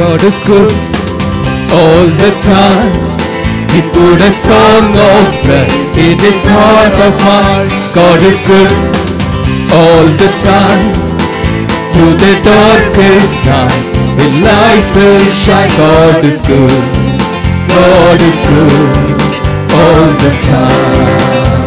God is good all the time. He put a song of praise in his heart of mine. God is good all the time. Through the darkest night, his light will shine. God is good. God is good all the time.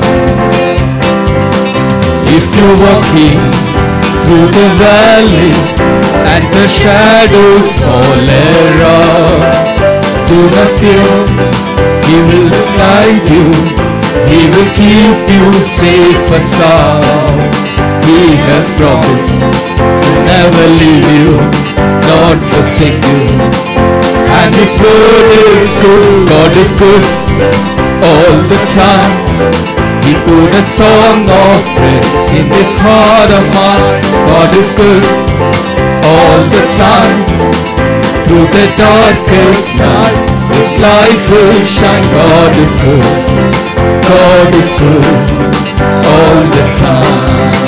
If you're walking through the valleys and the shadows all around, do not fear, He will guide you, He will keep you safe and sound. He has promised to never leave you, not forsake you. And His word is true, God is good all the time. He put a song of praise in this heart of mine. God is good all the time. Through the darkest night, His light will shine. God is good. God is good all the time.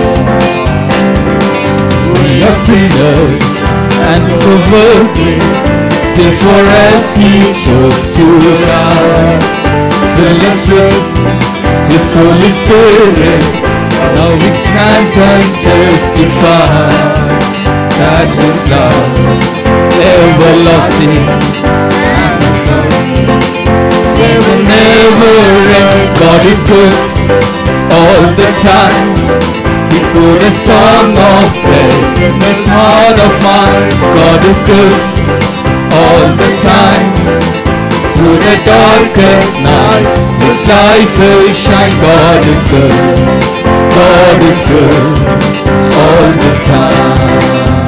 We are sinners and so worthy. Still for us He chose to die. Fill us with His Holy Spirit. Now we stand and testify that His love everlasting and His mercy they will never end. God is good all the time. He put a song of praise in this heart of mine. God is good all the time. Through the darkest night, His light will shine. God is good. God is good all the time.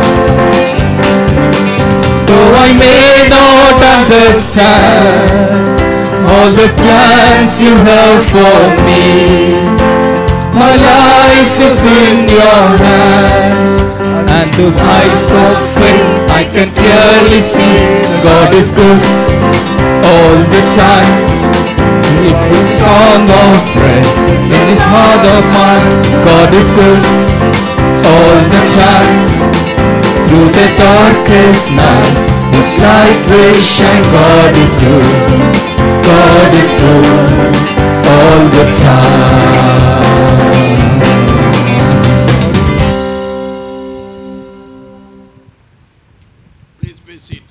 Though I may not understand all the plans you have for me, my life is in your hands. And through eyes of faith, I can clearly see God is good all the time. He puts song of praise in His heart of mine. God is good all the time. Through the darkest night, His light will shine. God is good. God is good all the time. Please be seated.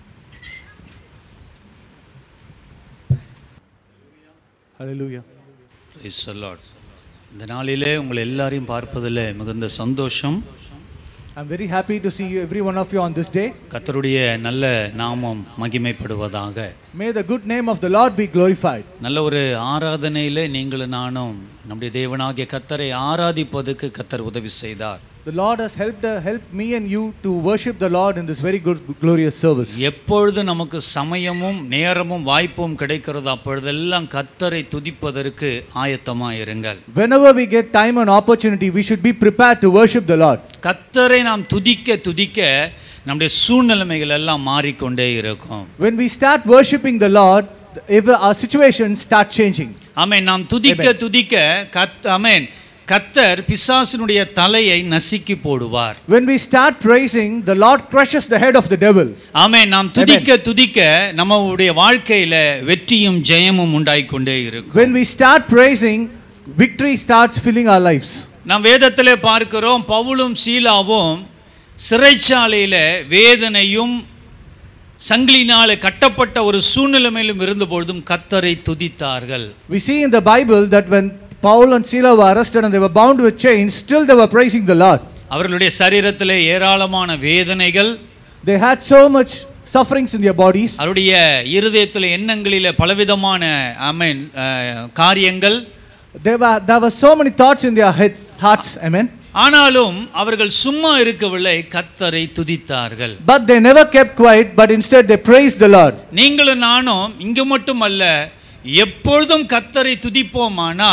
Hallelujah. Praise the Lord. இந்த நாளிலே உங்களை எல்லாரையும் பார்ப்பதில் மிகுந்த சந்தோஷம் I'm very happy to see you, every one of you on this day. கர்த்தருடைய நல்ல நாமம் மகிமைப்படுவதாக May the good name of the Lord be glorified. நல்ல ஒரு ஆராதனையிலே நீங்களும் நானும் நம்முடைய தேவனாகிய கத்தரை ஆராதிப்பதற்கு கத்தர் உதவி செய்தார் The Lord has helped, uh, helped me and you to worship the Lord in this very good, glorious service. எப்பொழுது நமக்கு சமயமும் நேரமும் வாய்ப்பும் கிடைக்கிறதோ அப்பொழுதெல்லாம் கத்தரை துதிப்பதற்கு ஆயத்தமாயிருங்கள் Whenever we get time and opportunity, we should be prepared to worship the Lord. கத்தரை நாம் துதிக்க துதிக்க நம்முடைய சூழ்நிலைமைகள் எல்லாம் மாறிக்கொண்டே இருக்கும் When we start worshiping the Lord, ever our situations start changing. ஆமென் நாம் துதிக்க துதிக்க கத் ஆமென் கத்தர் பிசாசினுடைய தலையை நசுக்கி போடுவார் When we start praising, the Lord crushes the head of the devil. ஆமென் நாம் துதிக்க துதிக்க நம்முடைய வாழ்க்கையில வெற்றியும் ஜெயமும் உண்டாயிக்கொண்டே இருக்கும் When we start praising, victory starts filling our lives. நாம் வேதத்திலே பார்க்கிறோம் பவுலும் சீலாவும் சிறைச்சாலையில வேதனையும் சங்கிலினாலே கட்டப்பட்ட ஒரு சூழ்நிலைமையிலும் இருந்தபொழுதும் கத்தரை துதித்தார்கள் We see in the Bible that when Paul and Sila were arrested and they were bound with chains, still they were praising the Lord. அவர்களுடைய சரீரத்திலே ஏராளமான வேதனைகள் They had so much sufferings in their bodies. அவருடைய இருதயத்தில் எண்ணங்களிலே பலவிதமான அமேன் காரியங்கள் There were, there were so many thoughts in their heads, hearts. Amen. ஆனாலும் அவர்கள் சும்மா இருக்கவில்லை கத்தரை துதித்தார்கள் But they never kept quiet, but instead they praised the Lord. நீங்களும் நானும் இங்கு மட்டுமல்ல எப்பொழுதும் கத்தரை துதிப்போமானால்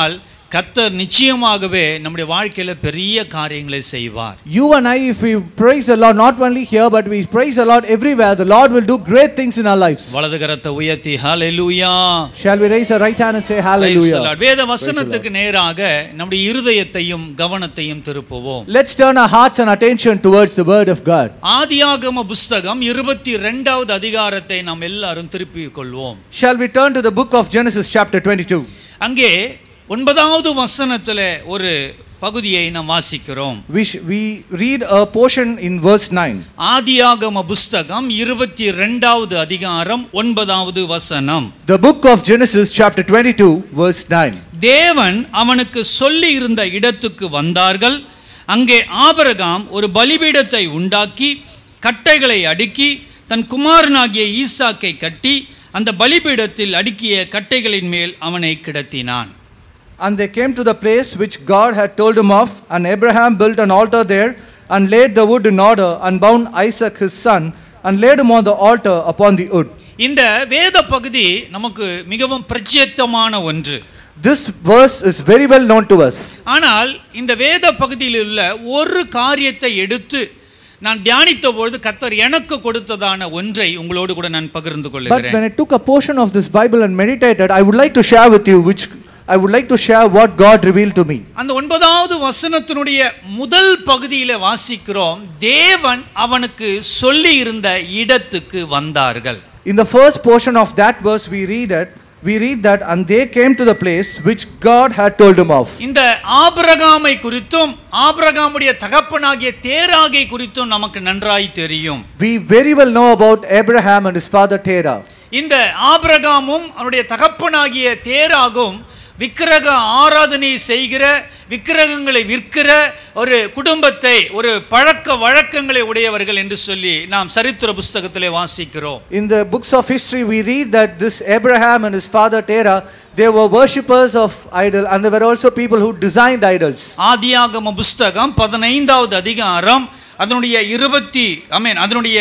கத்தர் நிச்சயமாகவே நம்முடைய வாழ்க்கையில பெரிய காரியங்களை செய்வார் You and I, if we praise the Lord, not only here, but we praise the Lord everywhere, the Lord will do great things in our lives. வலது கரத்தை உயர்த்தி ஹalleluya Shall we raise our right hand and say Praise the hallelujah? Lord. வேத வசனத்துக்கு நேராக நம்முடைய இருதயத்தையும் கவனத்தையும் திருப்புவோம் Let's turn our hearts and attention towards the word of God. ஆதியாகம புஸ்தகம் இருபத்தி ரெண்டாவது அதிகாரத்தை நாம் எல்லாரும் திருப்பிக் கொள்வோம் Shall we turn to the book of Genesis, chapter 22? அங்கே ஒன்பதாவது வசனத்துல ஒரு பகுதியை நாம் வாசிக்கிறோம் We, sh- we read a portion in verse 9. ஆதியாகம புஸ்தகம் இருபத்தி ரெண்டாவது அதிகாரம் ஒன்பதாவது வசனம் The book of Genesis, chapter 22, verse 9. தேவன் அவனுக்கு சொல்லி இருந்த இடத்துக்கு வந்தார்கள் அங்கே ஆபிரகாம் ஒரு பலிபீடத்தை உண்டாக்கி கட்டைகளை அடுக்கி தன் குமாரனாகிய ஈசாக்கை கட்டி அந்த பலிபீடத்தில் அடுக்கிய கட்டைகளின் மேல் அவனை கிடத்தினான் And they came to the place which God had told him of, and Abraham built an altar there, and laid the wood in order, and bound Isaac his son, and laid him on the altar upon the wood. இந்த வேத பகுதி நமக்கு மிகவும் பிரத்யேகமான ஒன்று This verse is very well known to us. ஆனால் இந்த வேத பகுதியில் உள்ள ஒரு காரியத்தை எடுத்து நான் தியானித்த பொழுது கத்தர் எனக்கு கொடுத்ததான ஒன்றை உங்களோடு கூட நான் பகிர்ந்து But கொள்கிறேன் when I took a portion of this Bible and meditated, I would like to share with you, which I would like to share what God revealed to me. அந்த ஒன்பதாவது வசனத்தினுடைய முதல் பகுதியில வாசிக்கிறோம் தேவன் அவனுக்கு சொல்லி இருந்த இடத்துக்கு வந்தார்கள் In the first portion of that verse, we read it. We read that, and they came to the place which God had told him of. இந்த ஆபிரகாமை குறித்தும் ஆபிரகாமுடைய தகப்பனாகிய தேராகை குறித்தும் நமக்கு நன்றாய் தெரியும் We very well know about Abraham and his father Terah. இந்த ஆபிரகாமும் அவனுடைய தகப்பனாகிய தேராகும் விக்கிரக ஆராதனை செய்கிற விக்கிரகங்களை விற்கிற ஒரு குடும்பத்தை ஒரு பழக்க வழக்கங்களை உடையவர்கள் என்று சொல்லி நாம் சரித்திர புஸ்தகத்திலே வாசிக்கிறோம் In the books of history, we read that this Abraham and his father Terah, they were worshippers of idol, and they were also people who designed idols. ஆதியாகம புஸ்தகம் பதினைந்தாவது அதிகாரம் அதனுடைய இருபத்தி ஐ மீன் அதனுடைய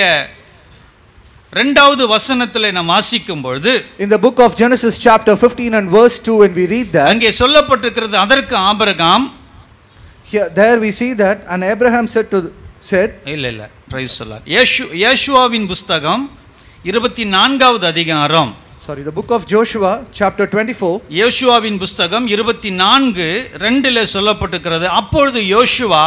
ரெண்டாவது வசனத்தில் நாம் வாசிக்கும் பொழுது In the book of Genesis, chapter 15 and verse 2, when we read that, அங்கே சொல்லப்பட்டிருக்கிறது அதற்கு Abraham here, there we see that, and Abraham said to said, இல்ல இல்ல பிரைஸ் சொல்லார் யேசு யேசுவாவின் புஸ்தகம் இருபத்தி நான்காவது அதிகாரம் sorry, the book of Joshua, chapter 24, யோசுவாவின் புஸ்தகம் இருபத்தி நான்கு ரெண்டில் சொல்லப்பட்டிருக்கிறது அப்பொழுது யோசுவா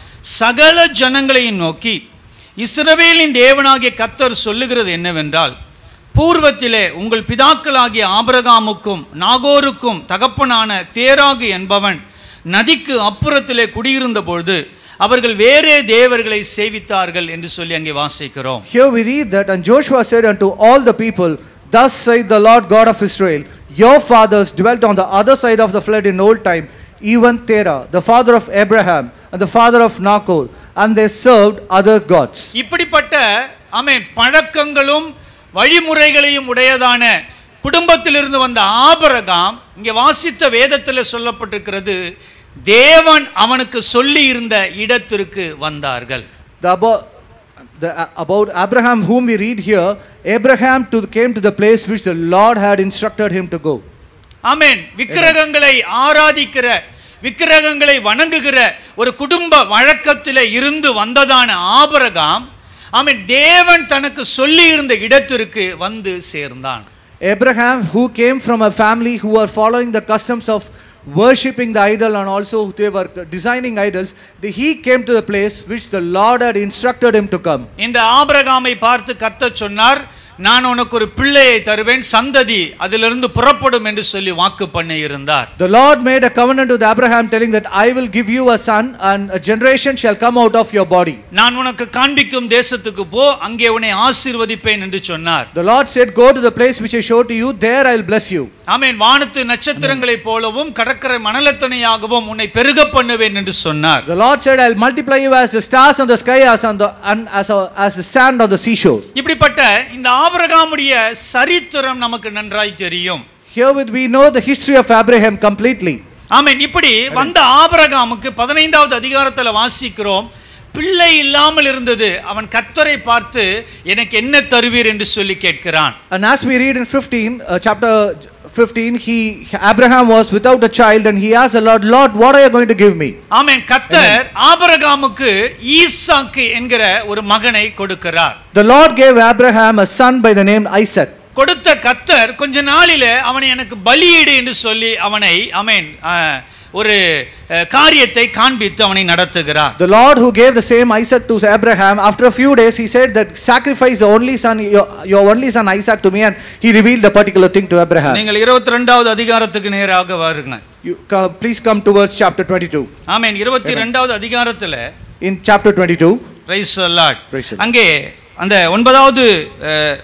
சகல ஜனங்களையும் நோக்கி இஸ்ரவேலின் தேவனாகிய கத்தர் சொல்லுகிறது என்னவென்றால் பூர்வத்திலே உங்கள் பிதாக்களாகிய ஆபிரகாமுக்கும் நாகோருக்கும் தகப்பனான தேராகு என்பவன் நதிக்கு அப்புறத்திலே குடியிருந்த பொழுது அவர்கள் வேறே தேவர்களை சேவித்தார்கள் என்று சொல்லி அங்கே வாசிக்கிறோம் Here we read that, and Joshua said unto all the people, Thus saith the Lord God of Israel, Your fathers dwelt on the other side of the flood in old time, even Terah, the father of Abraham, and the father of Nahor, and they served other gods. இப்படிப்பட்ட ஆமென் பழக்கங்களும் வழிமுறைகளையும் உடையதான குடும்பத்திலிருந்து வந்த ஆபரகாம் இங்கே வாசித்த வேதத்தில் சொல்லப்பட்டிருக்கிறது தேவன் அவனுக்கு சொல்லி இருந்த இடத்திற்கு வந்தார்கள் The about, the, about Abraham, whom we read here, Abraham to, came to the place which the Lord had instructed him to go. ஆமென் விக்கிரகங்களை ஆராதிக்கிற விக்கிரகங்களை வணங்குகிற ஒரு குடும்ப வழக்கத்தில் இருந்து வந்ததான ஆபரகாம் ஆமென் தேவன் தனக்கு சொல்லி இருந்த இடத்திற்கு வந்து சேர்ந்தான் Abraham, who came from a family who were following the customs of worshipping the idol and also they were designing idols, the- he came to the place which the Lord had instructed him to come. இந்த ஆபிரகாமை பார்த்து கர்த்தர் சொன்னார் நான் உனக்கு ஒரு பிள்ளையை தருவேன் சந்ததி அதிலிருந்து புறப்படும் என்று சொல்லி வாக்கு பண்ணி இருந்தார் The Lord made a covenant with Abraham, telling that I will give you a son, and a generation shall come out of your body. நான் உனக்கு காண்பிக்கும் தேசத்துக்கு போ அங்கே உன்னை ஆசீர்வதிப்பேன் என்று சொன்னார் The Lord said, Go to the place which I showed to you, there I will bless you. ஆமென் வானத்து நட்சத்திரங்களைப் போலவும் கடற்கரை மணலத்தனையாகவும் உன்னை பெருக பண்ணுவேன் என்று சொன்னார் The Lord said, I'll multiply you as the stars on the sky, as, on the, and as, a, as the sand on the seashore. இப்படிப்பட்ட இந்த ஆபிரகாமுடைய சரித்திரம் நமக்கு நன்றாய் தெரியும் Herewith we know the history of Abraham completely. ஆமென் இப்படி வந்த ஆபிரகாமுக்கு பதினைந்தாவது அதிகாரத்தில் வாசிக்கிறோம் பிள்ளை இல்லாமல் இருந்தது அவன் கத்தரை பார்த்து எனக்கு என்ன தருவீர் என்று சொல்லி கேட்கிறான் And as we read in 15, uh, chapter 15, he Abraham was without a child and he asked the Lord, Lord, what are you going to give me? ஆமென் கத்தர் ஆபிரகாமுக்கு ஈசாக்கு என்கிற ஒரு மகனை கொடுக்கிறார் The Lord gave Abraham a son by the name Isaac. கொடுத்த கத்தர் கொஞ்ச நாளில அவனை எனக்கு பலியிடு என்று சொல்லி அவனை அமேன் ஒரு அஹ், காரியத்தை காண்பித்து அவனை நடத்துகிறார் The Lord who gave the same Isaac to Abraham, after a few days, he said that sacrifice the only son, your, your only son Isaac to me, and he revealed a particular thing to Abraham. நீங்கள் இருபத்தி ரெண்டாவது அதிகாரத்துக்கு நேராக வருங்க You, co- please come towards chapter 22. ஆமென் இருபத்தி ரெண்டாவது அதிகாரத்துல In chapter 22, praise அல்லாட் Praise the Lord. அங்கே அந்த ஒன்பதாவது அஹ்,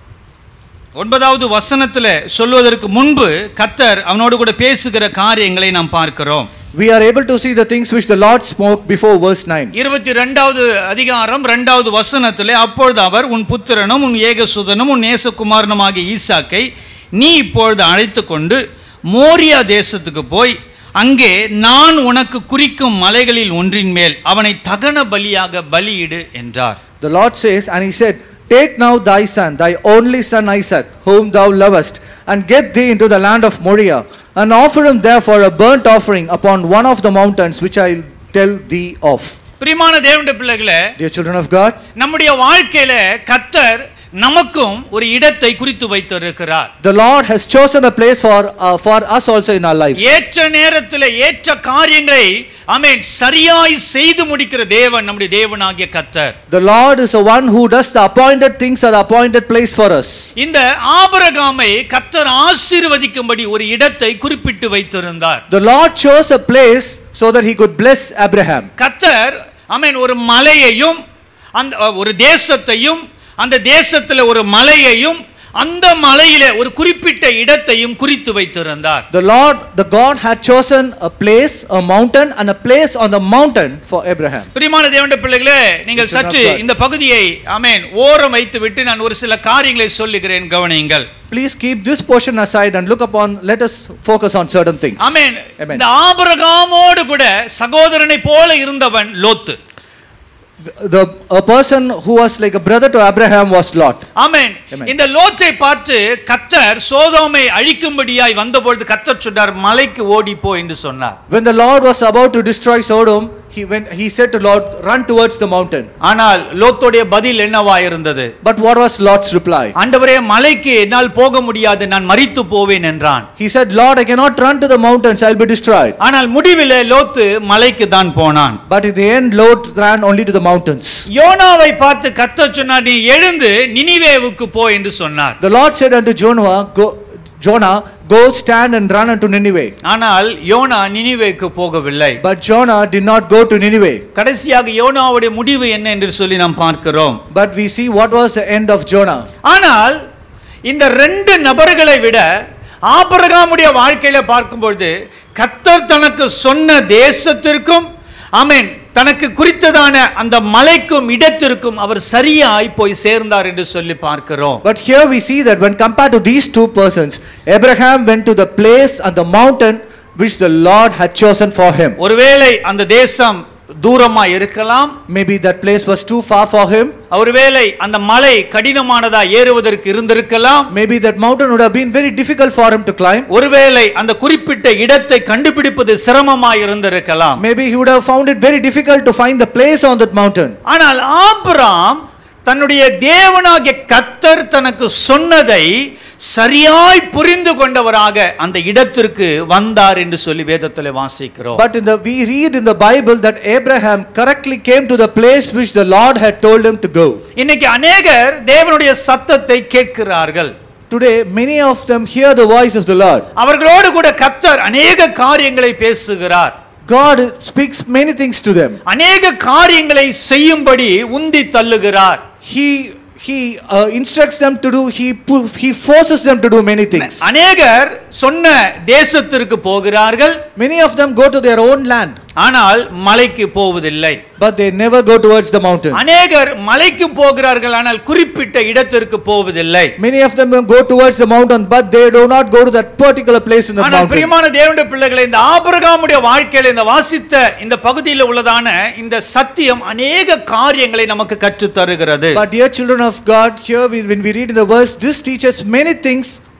ஒன்பதாவது வசனத்துல சொல்வதற்கு முன்பு கத்தர் அவனோடு கூட பேசுகிற காரியங்களை நாம் பார்க்கிறோம் we are able to see the things which the Lord spoke before verse 9. இருபத்தி ரெண்டாவது அதிகாரம் ரெண்டாவது வசனத்திலே அப்பொழுது அவர் உன் புத்திரனும் உன் ஏகசுதனும் உன் நேசகுமாரனுமாகிய ஈசாக்கை நீ இப்பொழுது அழைத்து கொண்டு மோரியா தேசத்துக்கு போய் அங்கே நான் உனக்கு குறிக்கும் மலைகளில் ஒன்றின் மேல் அவனை தகன பலியாக பலியிடு என்றார் The Lord says, and he said, Take now thy son, thy only son Isaac, whom thou lovest, and get thee into the land of Moriah, and offer him there for a burnt offering upon one of the mountains which I will tell thee of. பிரியமான தேவனுடைய பிள்ளைகளே Dear children of God, நம்முடைய வாழ்க்கையில கத்தர் நமக்கும் ஒரு இடத்தை குறித்து வைத்திருக்கிறார் the Lord has chosen a place for, uh, for us also in our lives. ஏற்ற நேரத்தில் ஏற்ற காரியங்களை ஆமென் சரியாய் செய்து முடிக்கிற தேவன் நம்முடைய தேவனாகிய கத்தர் The Lord is the one who does the appointed things at the appointed place for us. இந்த ஆபரகாமை கத்தர் ஆசீர்வதிக்கும்படி ஒரு இடத்தை குறிப்பிட்டு வைத்திருந்தார் The Lord chose a place so that he could bless Abraham. கத்தர் ஆமென் ஒரு மலையையும் அந்த ஒரு தேசத்தையும் அந்த தேசத்துல ஒரு மலையையும் அந்த மலையில ஒரு குறிப்பிட்ட இடத்தையும் குறித்து வைத்திருந்தார் The Lord, the God had chosen a place, a mountain, and a place on the mountain for Abraham. பிரியமான தேவனுடைய பிள்ளைகளே நீங்கள் Children of சற்று God. இந்த பகுதியை ஆமென் ஓரம் வைத்து விட்டு நான் ஒரு சில காரியங்களை சொல்லுகிறேன் கவனியுங்கள் Please keep this portion aside and look upon, let us focus on certain things. Amen Amen. இந்த ஆபிரகாமோடு கூட சகோதரனை போல இருந்தவன் லோத்து The, a person who was like a brother to Abraham was Lot. Amen Amen. இந்த லோத்தை பார்த்து கத்தர் சோதோமை அழிக்கும்படியாய் வந்தபொழுது கத்தர் சொன்னார் மலைக்கு ஓடி போ என்று சொன்னார் When the Lord was about to destroy Sodom, he, when, he said to Lot, run towards the mountain. ஆனால் லோத்துடைய பதில் என்னவா இருந்தது But what was Lot's reply? ஆண்டவரே மலைக்கு என்னால் போக முடியாது நான் மரித்து போவேன் என்றான் He said, Lord, I cannot run to the mountains, I'll be destroyed. ஆனால் முடிவிலே லோத்து மலைக்கு தான் போனான் But in the end, Lot ran only to the mountains. யோனாவை பார்த்து கத்தர் சொன்னார் நீ எழுந்து நினிவேவுக்கு போ என்று சொன்னார் The Lord said unto Jonah, go, Jonah, go stand and run unto Nineveh. ஆனால் யோனா நினிவேக்கு போகவில்லை But Jonah did not go to Nineveh. கடைசியாக யோனாவுடைய முடிவு என்ன என்று சொல்லி நாம் பார்க்கிறோம் But we see what was the end of Jonah. ஆனால் இந்த ரெண்டு நபர்களை விட ஆபிரகாமுடைய வாழ்க்கையில பார்க்கும்பொழுது கத்தர் தனக்கு சொன்ன தேசத்திற்கும் ஆமென் தனக்கு குறித்ததான அந்த மலைக்கும் இடத்திற்கும் அவர் சரியாய் போய் சேர்ந்தார் என்று சொல்லி பார்க்கிறோம் But here we see that when compared to these two persons, Abraham went to the place and the mountain which the Lord had chosen for him. ஒருவேளை அந்த தேசம் தூரமா இருக்கலாம் Maybe that place was too far for him. ஒருவேளை அந்த மலை கடினமானதா ஏறுவதற்கு இருந்திருக்கலாம் Maybe that mountain would have been very difficult for him to climb. ஒருவேளை அந்த குறிப்பிட்ட இடத்தை கண்டுபிடிப்பது சிரமமாய் இருந்திருக்கலாம் Maybe he would have found it very difficult to find the place on that mountain. ஆனால் ஆபிராம் தன்னுடைய தேவனாகிய கத்தர் தனக்கு சொன்னதை சரியாய் புரிந்து கொண்டவராக அந்த இடத்திற்கு வந்தார் என்று சொல்லி வேதத்தில் வாசிக்கிறோம் But in the we read in the Bible that Abraham correctly came to the place which the Lord had told him to go. இன்னைக்கு அநேகர் தேவனுடைய சத்தத்தை கேட்கிறார்கள் Today, many of them hear the voice of the Lord. அவர்களோடு கூட கத்தர் அநேக காரியங்களை பேசுகிறார் God speaks many things to them. அநேக காரியங்களை செய்யும்படி உந்தி தள்ளுகிறார் He he uh, instructs them to do. He pu- he forces them to do many things. அநேகர் சொன்ன தேசத்திற்கு போகிறார்கள் Many of them go to their own land, ஆனால் மலைக்கு போவதில்லை but they never go towards the mountain. அநேகர் மலைக்கு போகிறார்கள் ஆனால் குறிப்பிட்ட இடத்திற்கு போவதில்லை Many of them go towards the mountain, but they do not go to that particular place in the ஆனால் mountain. பிரியமான தேவனுடைய பிள்ளைகளை இந்த ஆபிரகாமுடைய வாழ்க்கையில இந்த வாசித்த இந்த பகுதியில் உள்ளதான இந்த சத்தியம் அநேக காரியங்களை நமக்கு கற்றுத் தருகிறது But dear children of God, here we, when we read in the verse, this teaches many things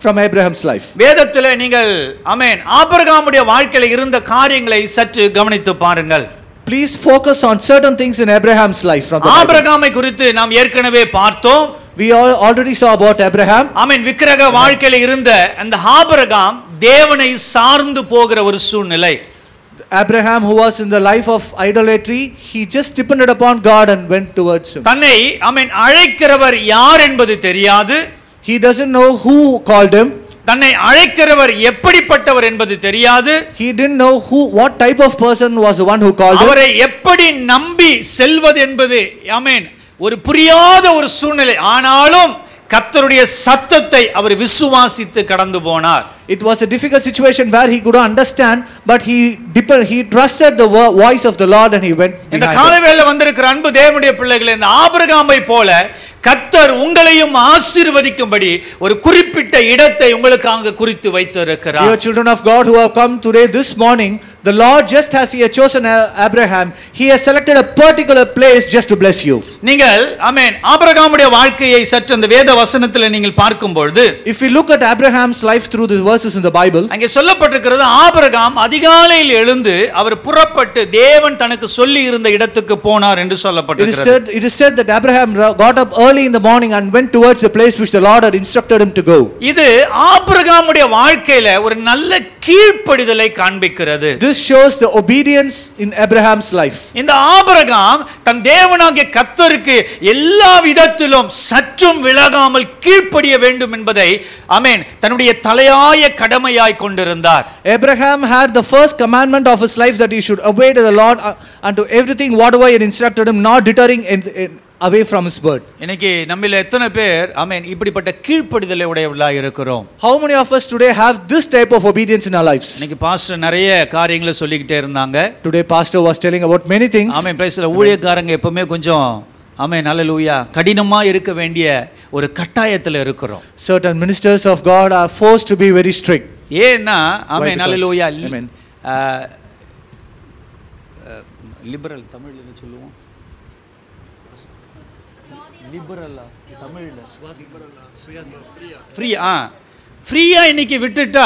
from Abraham's life. வேதத்தில் நீங்கள் அமேன் ஆபிரகாமுடைய வாழ்க்கையில் இருந்த காரியங்களை சற்று கவனித்து பாருங்கள் Please focus on certain things in Abraham's life from the Bible. ஆபிரகாமை குறித்து நாம் ஏற்கனவே பார்த்தோம் We all already saw about Abraham. ஆமென் விக்கிரக வாழ்க்கையில் இருந்த அந்த ஆபிரகாம் தேவனை சார்ந்து போகிற ஒரு சூழ்நிலை Abraham, who was in the life of idolatry, he just depended upon God and went towards Him. தன்னை ஆமென் அழைக்கிறவர் யார் என்பது தெரியாது He doesn't know who called him. தன்னை அழைக்கிறவர் எப்படிப்பட்டவர் என்பது தெரியாது He didn't know who, what type of person was the one who called him. அவரை எப்படி நம்பி செல்வது என்பது ஆமென் ஒரு புரியாத ஒரு சூழ்நிலை ஆனாலும் கர்த்தருடைய சத்தத்தை அவர் விசுவாசித்து கடந்து போனார் It was a difficult situation where he couldn't understand, but he depend, he trusted the vo- voice of the Lord and he went இந்த behind him. காலவேளை வந்திருக்கிற அன்பு தேவனுடைய பிள்ளைகளே இந்த ஆபிரகாமை போல கத்தர் உங்களையும் ஆசீர்வதிக்கும்படி ஒரு குறிப்பிட்ட இடத்தை உங்களுக்காக குறித்து Dear வைத்திருக்கிறார் children of God who have come today this morning, the Lord just as He has chosen A- Abraham, He has selected a particular place just to bless you. நீங்கள் ஆமென் ஆபிரகாமுடைய வாழ்க்கையை சற்று அந்த வேத வசனத்தில் நீங்கள் பார்க்கும் பொழுது If we look at Abraham's life through these verses in the Bible, அங்கே சொல்லப்பட்டிருக்கிறது ஆபிரகாம் அதிகாலையில் எழுந்து அவர் புறப்பட்டு தேவன் தனக்கு சொல்லி இருந்த இடத்துக்கு போனார் என்று it is, சொல்லப்பட்டிருக்கிறது said, it is said that Abraham ra- got up early in the morning and went towards the place which the Lord had instructed him to go. இது ஆபிரகாமுடைய வாழ்க்கையில ஒரு நல்ல கீழ்ப்படிதலை காண்பிக்கிறது This shows the obedience in Abraham's life. இந்த Abraham தன் தேவனாகிய கத்தருக்கு எல்லா விதத்திலும் சற்றும் விலகாமல் கீழ்ப்படிய வேண்டும் என்பதை அமேன் தன்னுடைய தலையாய கடமையாய் கொண்டிருந்தார் Abraham had the first commandment of his life that he should obey to the Lord uh, unto everything whatever he had instructed him, not deterring in, in, away from his word. இன்னைக்கு நம்மில் எத்தனை பேர் அமேன் இப்படிப்பட்ட கீழ்ப்படிதலை உடையவர்களாக இருக்கிறோம் How many of us today have this type of obedience in our lives? இன்னைக்கு pastor நிறைய காரியங்களை சொல்லிக்கிட்டே இருந்தாங்க Today, Pastor was telling about many things. ஆமென் பிரைஸ்ல ஊழியக்காரங்க எப்பவுமே கொஞ்சம் ஆமென் நல்லலூயா கடினமா இருக்க வேண்டிய ஒரு கட்டாயத்துல இருக்கிறோம் Certain ministers of God are forced to be very strict. ஏன்னா ஆமென் because- நல்லலூயா Amen. லிபரல் தமிழ்ல என்ன சொல்லுவோம் லிபரலா தமிழ்ல ஃப்ரீ ஆ ஃப்ரீயா இன்னைக்கு விட்டுட்டா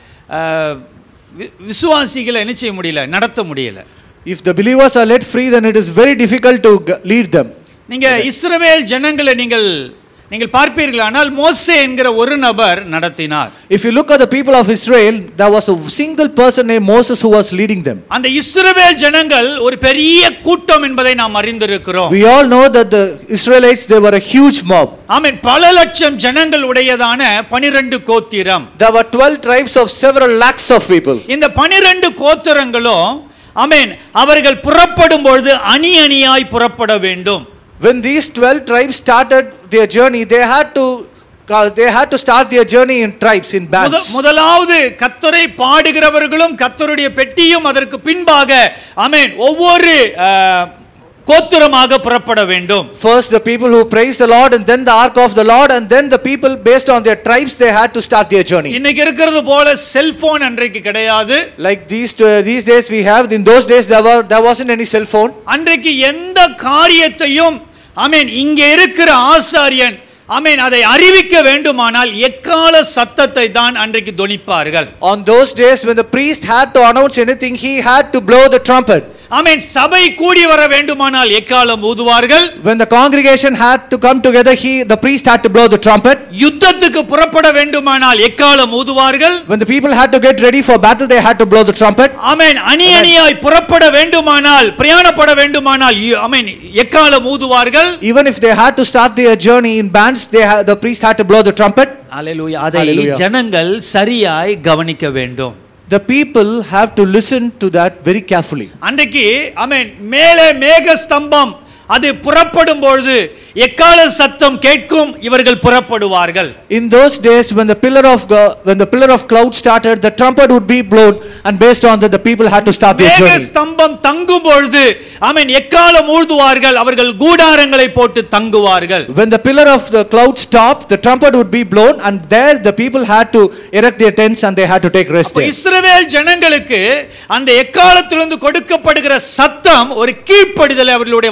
அஹ், வி- விசுவாசிகளை என்ன செய்ய முடியல நடத்த முடியல If the believers are let free, then it is very difficult to g- lead them. நீங்க இஸ்ரவேல் ஜனங்களை நீங்கள் நீங்கள் பார்ப்பீர்களானால் மோசே என்கிற ஒரு நபர் நடத்தினார் If you look at the people of Israel, there was a single person named Moses who was leading them. அந்த இஸ்ரவேல் ஜனங்கள் ஒரு பெரிய கூட்டம் என்பதை நாம் அறிந்திருக்கிறோம் We all know that the Israelites, they were a huge mob. ஆமென் பல லட்சம் ஜனங்கள் உடையதான பனிரெண்டு கோத்திரம் There were 12 tribes of several lakhs of people. இந்த பனிரெண்டு கோத்திரங்களும் ஆமென் அவர்கள் புறப்படும் பொழுது அணி அணியாய் புறப்பட வேண்டும் When these 12 tribes started their journey, they had to they had to start their journey in tribes, in முத- bands. முதலாவது கத்தரை பாடுகிறவர்களும் கத்தருடைய பெட்டியும் அதற்கு பின்பாக ஆமென் ஒவ்வொரு அஹ், கோத்திரமாக புறப்பட வேண்டும் First, the people who praise the Lord, and then the ark of the Lord, and then the people based on their tribes, they had to start their journey. இன்னைக்கு இருக்கிறது போல செல்போன் அன்றைக்கு கிடையாது Like these uh, these days we have, in those days there were there wasn't any cell phone. அன்றைக்கு எந்த காரியத்தையும் ஆமென் இங்கே இருக்கிற ஆசாரியன் ஆமென் அதை அறிவிக்க வேண்டுமானால் எக்கால சத்தத்தை தான் அன்றைக்கு தொனிப்பார்கள் On those days, when the priest had to announce anything, he had to blow the trumpet. ஆமென் சபை கூடி வர வேண்டுமானால் எக்காலம் ஊதுவார்கள் When the congregation had to come together, he the priest had to blow the trumpet. யுத்தத்துக்கு புறப்பட வேண்டுமானால் எக்காலம் ஊதுவார்கள் When the people had to get ready for battle, they had to blow the trumpet. ஆமென் அணி அணியாய் புறப்பட வேண்டுமானால் பிரயாணப்பட வேண்டுமானால் யு- ஆமென் எக்காலம் ஊதுவார்கள் Even if they had to start their journey in bands, they ha- the priest had to blow the trumpet. அல்லேலூயா அதை Hallelujah. ஜனங்கள் சரியாய் கவனிக்க வேண்டும் The people have to listen to that very carefully. அன்றைக்கு ஆமென் மேலே மேக ஸ்தம்பம் அது புறப்படும் பொழுது எக்கால சத்தம் கேட்கும் இவர்கள் புறப்படுவார்கள் In those days, when the pillar of go- when the pillar of cloud started, the trumpet would be blown, and based on that, the people had to start their மேக journey. ஸ்தம்பம் தங்கும் பொழுது ஆமென் எக்காலம் ஊழ்துவார்கள் அவர்கள் கூடாரங்களை போட்டு தங்குவார்கள் When the pillar of the cloud stopped, the trumpet would be blown, and there the people had to erect their tents and they had to take rest அப்ப there. இஸ்ரவேல் ஜனங்களுக்கு அந்த எக்காலத்திலிருந்து கொடுக்கப்படுகிற சத்தம் ஒரு கீழ்ப்படிதலை அவர்களுடைய வாழ்க்கையில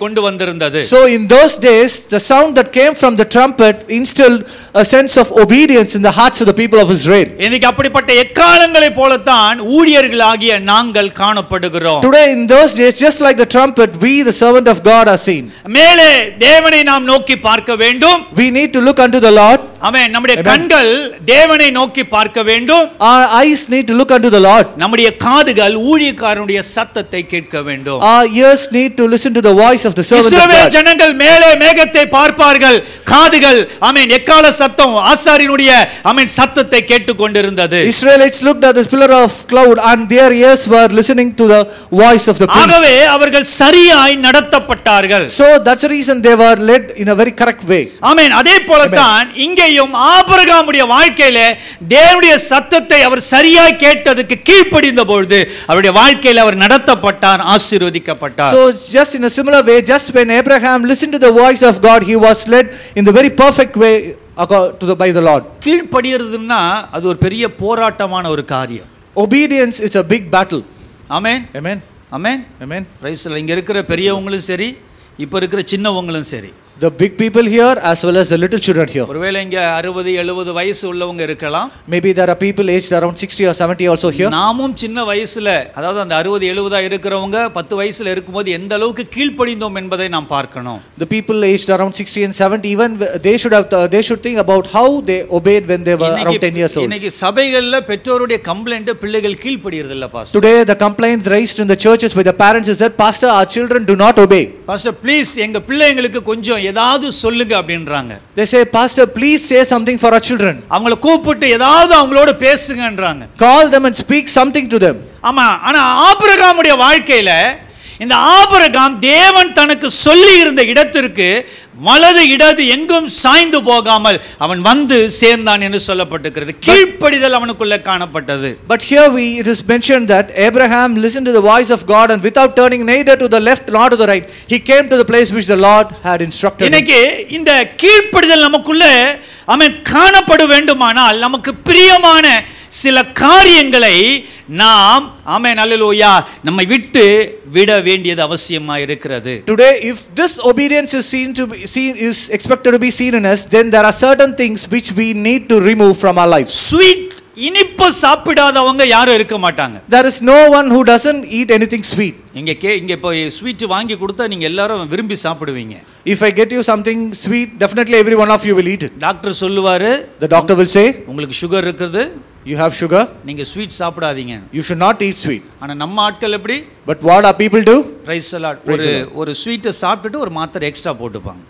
கொண்டு வந்திருந்தது So in those days, the sound that came from the trumpet instilled a sense of obedience in the hearts of the people of Israel. இன்னைக்கு அப்படிப்பட்ட எக்காலங்களை போலத்தான் ஊழியர்களாகிய நாங்கள் காணப்படுகிறோம் Today, in those days, just like the trumpet, we, the servant of God, are seen. மேலே தேவனை நாம் நோக்கி பார்க்க வேண்டும் We need to look unto the Lord. அவன் நம்முடைய Amen. கண்கள் தேவனை நோக்கி பார்க்க வேண்டும் Our eyes need to look unto the Lord. நம்முடைய காதுகள் ஊழியக்காரனுடைய சத்தத்தை கேட்க வேண்டும் Our ears need to listen to the voice of the servant of Israel God. ஜனங்கள் மேலே மேகத்தை பார்ப்பார்கள் காதுகள் ஆமென் எக்கால சத்தம் ஆசாரியனுடைய ஆமென் சத்தத்தை கேட்டுக்கொண்டிருந்தது Israelites looked at this pillar of cloud and their ears were listening to the voice of the priest. ஆகவே அவர்கள் சரியாய் நடத்தப்பட்டார்கள் So that's the reason they were led in a very correct way. ஆமென் அதே போலத்தான் இங்கேயும் ஆபிரகாமுடைய வாழ்க்கையில தேவனுடைய சத்தத்தை அவர் சரியாய் கேட்டதுக்கு கீழ்ப்படிந்த பொழுது அவருடைய வாழ்க்கையில அவர் நடத்தப்பட்டார் ஆசீர்வதிக்கப்பட்டார் So just in a similar way, just when Abraham listened to the voice of God, he was led in the very perfect way acco- to the, by the Lord. கீழ்ப்படியறதுன்னா அது ஒரு பெரிய போராட்டமான ஒரு காரியம் Obedience is a big battle. Amen Amen. Amen Amen. ரைஸ்ல இங்க இருக்கிற பெரியவங்களும் சரி இப்ப இருக்கிற சின்னவங்களும் சரி The big people here as well as the little children here. ஒருவேளை இங்க அறுபது எழுபது வயசு உள்ளவங்க இருக்கலாம் Maybe there are people aged around 60 or 70 also here. நாமும் சின்ன வயசுல அதாவது அந்த அறுபது எழுபதா இருக்கிறவங்க பத்து வயசுல இருக்கும்போது எந்த அளவுக்கு கீழ்ப்படிந்தோம் என்பதை நாம் பார்க்கணும் The people aged around 60 and 70, even they should have they should think about how they obeyed when they were around 10 years இன்னைக்கு old. இன்னைக்கு சபைகள்ல பெற்றோருடைய கம்ப்ளைண்ட் பிள்ளைகள் கீழ்ப்படியறது இல்ல pastor Today, the complaint raised in the churches by the parents is that, Pastor, our children do not obey. Pastor please எங்க பிள்ளைங்களுக்கு கொஞ்சம் ஏதாவது சொல்லுங்க அப்படின்றாங்க They say, Pastor, please say something for our children. அவங்கள கூப்பிட்டு ஏதாவது அவங்களோட பேசுங்கன்றாங்க Call them and speak something to them. ஆமா ஆனா ஆபிரகாமுடைய வாழ்க்கையில இந்த ஆபிரகாம் தேவன் தனக்கு சொல்லி இருந்த இடத்திற்கு வலது இடது எங்கும் சாய்ந்து போகாமல் அவன் வந்து சேர்ந்தான் என்று சொல்லப்பட்டிருக்கிறது கீழ்ப்படிதல் அவனுக்குள்ள காணப்பட்டது But here we it is mentioned that Abraham listened to the voice of God and without turning neither to the left nor to the right, he came to the place which the Lord had instructed him. இன்னைக்கு இந்த கீழ்ப்படிதல் நமக்குள்ள அவன் காணப்பட வேண்டுமானால் நமக்கு பிரியமான சில காரியங்களை நாம் ஆமென் அல்லேலூயா நம்மை விட்டு விட வேண்டியது அவசியமா இருக்கிறது Today, if this obedience is seen to be seen is expected to be seen in us, then there are certain things which we need to remove from our lives. Sweet இனிப்பு சாப்பிடாதவங்க யாரும் இருக்க மாட்டாங்க There is no one who doesn't eat anything sweet. இங்க கே இங்க இப்போ sweet வாங்கி கொடுத்தா நீங்க எல்லாரும் விரும்பி சாப்பிடுவீங்க If I get you something sweet, definitely every one of you will eat it. Doctor சொல்லுவாரு The doctor will say, உங்களுக்கு சுகர் இருக்குது You have sugar, நீங்க ஸ்வீட் சாப்பிடாதீங்க you should not eat sweet. ஆனா நம்ம ஆட்கள் எப்படி But what our people do? ரைஸ் சலாட் Praise ஒரு the Lord. ஒரு ஸ்வீட்டை சாப்பிட்டுட்டு ஒரு மாத்திரை எக்ஸ்ட்ரா போட்டுப்பாங்க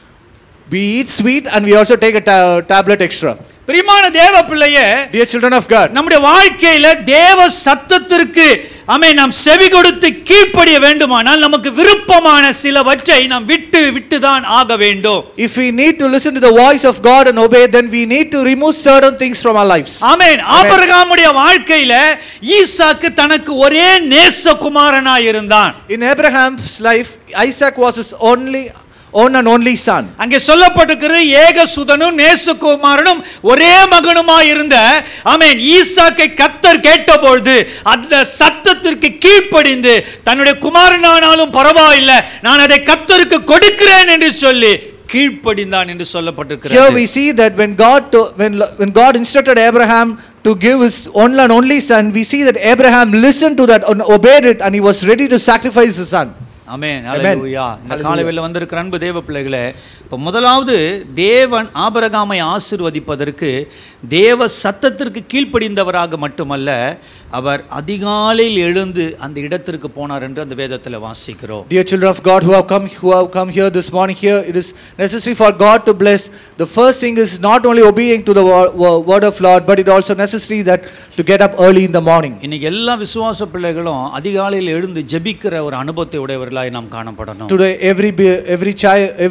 We eat sweet and we also take a ta- tablet extra. பிரியமான தேவ பிள்ளையே Dear children of God, நம்முடைய வாழ்க்கையில தேவ சத்தத்திற்கு அமை நாம் செவி கொடுத்து கீழ்ப்படிய வேண்டுமானால் நமக்கு விருப்பமான சிலவற்றை நாம் விட்டு விட்டுதான் ஆக வேண்டும் if we need to listen to the voice of God and obey, then we need to remove certain things from our lives. ஆமென் ஆபிரகாமுடைய வாழ்க்கையில ஈசாக்கு தனக்கு ஒரே நேசகுமாரனா இருந்தான் In Abraham's life, Isaac was his only own and only son. அங்கே சொல்லப்பட்டிருக்கிறது ஏகசுதனும் நேசகுமாரனும் ஒரே மகனுமாய் இருந்த ஆமென் ஈசாக்கை கத்தர் கேட்டபொழுது அந்த சத்தத்திற்கு கீழ்ப்படிந்து தன்னுடைய குமாரனானாலும் பரவாயில்லை நான் அதை கத்தருக்கு கொடுக்கிறேன் என்று சொல்லி கீழ்ப்படிந்தான் என்று Here சொல்லப்பட்டிருக்கிறது we see that when God to, when, when God instructed Abraham to give his only and only son, we see that Abraham listened to that and obeyed it, and he was ready to sacrifice his son. Amen Amen. ஹalleluya இந்த Hallelujah. காலையில் வந்திருக்கிற அன்பு தேவ பிள்ளைகளே இப்போ முதலாவது தேவன் ஆபரகாமை ஆசிர்வதிப்பதற்கு தேவ சத்தத்திற்கு கீழ்ப்படிந்தவராக மட்டுமல்ல அவர் அதிகாலையில் எழுந்து அந்த இடத்திற்கு போனார் என்று அந்த வேதத்தில் வாசிக்கிறோம் Dear children of God who have come who have come here this morning here, it is necessary for God to bless. The first thing is not only obeying to the wo- wo- word of Lord, but it also necessary that to get up early in the morning. இன்னைக்கு எல்லா விசுவாச பிள்ளைகளும் அதிகாலையில் எழுந்து ஜெபிக்கிற ஒரு அனுபவத்தை உடையவர்களாய் நாம் காணப்படணும் Today, every be- every child, every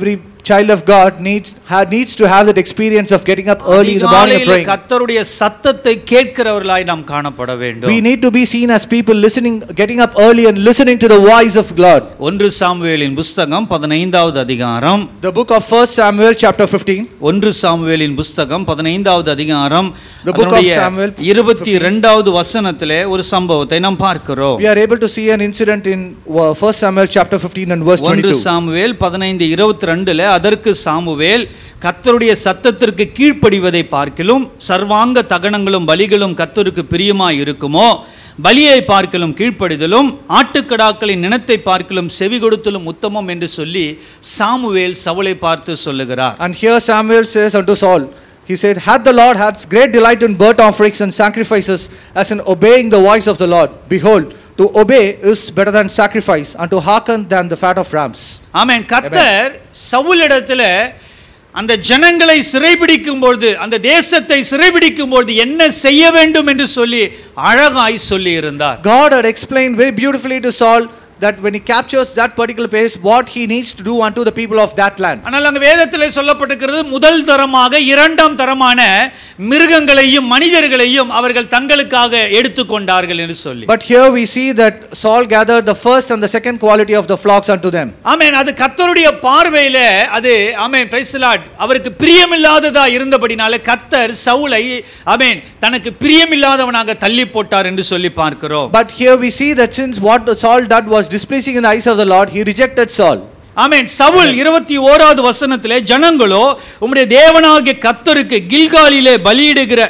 child of God needs, ha, needs to have that experience of getting up early in the morning and அதிகாலையில praying. கர்த்தருடைய சத்தத்தை கேட்கிறவர்களாய் நாம் காணப்பட வேண்டும் We need to be seen as people listening, getting up early and listening to the voice of God. ஒன்று சாமுவேலின் புஸ்தகம் பதினைந்தாவது அதிகாரம் The book of 1 Samuel, chapter 15. ஒன்று சாமுவேலின் புஸ்தகம் பதினைந்தாவது அதிகாரம் The book of அதனுடைய Samuel, இருபத்தி ரெண்டாவது வசனத்திலே ஒரு சம்பவத்தை நாம் பார்க்கிறோம் We are able to see an incident in uh, 1 Samuel, chapter 15, and verse ஒன்று 22. சாமுவேல் பதினைந்து இருபத்தி ரெண்டுல அதற்கு சாமுவேல் கர்த்தருடைய சத்தத்திற்கு கீழ்ப்படிவதை பார்க்கிலும் சர்வாங்க தகனங்களும் பலிகளும் கர்த்தருக்கு பிரியமாய் இருக்குமோ பலியை பார்க்கலும் கீழ்ப்படிதலும் ஆட்டுக்கடாக்களின் நினத்தை பார்க்கலும் செவி கொடுத்தலும் உத்தமம் என்று சொல்லி சாமுவேல் சவுலை பார்த்து சொல்லுகிறார் And here Samuel says unto Saul, He said, Had the Lord had great delight in burnt offerings and sacrifices, as in obeying the voice of the Lord, behold, to obey is better than sacrifice, and to hearken than the fat of rams. ஆமென் கர்த்தர் சவுலிடத்துல அந்த ஜனங்களை சிறைபிடிக்கும் பொழுது அந்த தேசத்தை சிறைபிடிக்கும் பொழுது என்ன செய்ய வேண்டும் என்று சொல்லி அழகாய் சொல்லி இருந்தார் God had explained very beautifully to Saul that when he captures that particular place, what he needs to do unto the people of that land. ஆனால் அங்க வேதத்திலே சொல்லப்பட்டிருக்கிறது முதல் தரமாக இரண்டாம் தரமான மிருகங்களையும் மனிதர்களையும் அவர்கள் தங்களுக்காக எடுத்துக்கொண்டார்கள் என்று சொல்லி But here we see that Saul gathered the first and the second quality of the flocks unto them. ஆமென் அது கர்த்தருடைய பார்வையில அது ஆமென் பிரைஸ் லார்ட் அவருக்கு பிரியமில்லாததா இருந்தபடினால கர்த்தர் சவுலை ஆமென் தனக்கு பிரியமில்லாதவனாக தள்ளி போட்டார் என்று சொல்லி பார்க்கிறோம் But here we see that since what Saul did was displeasing in the eyes of the Lord, he rejected Saul. ஆமென் சவுல் இருபத்தி ஓராவது வசனத்திலே ஜனங்களோ உம்முடைய தேவனாகிய கர்த்தருக்கு கில்காலிலே பலியிடுகிற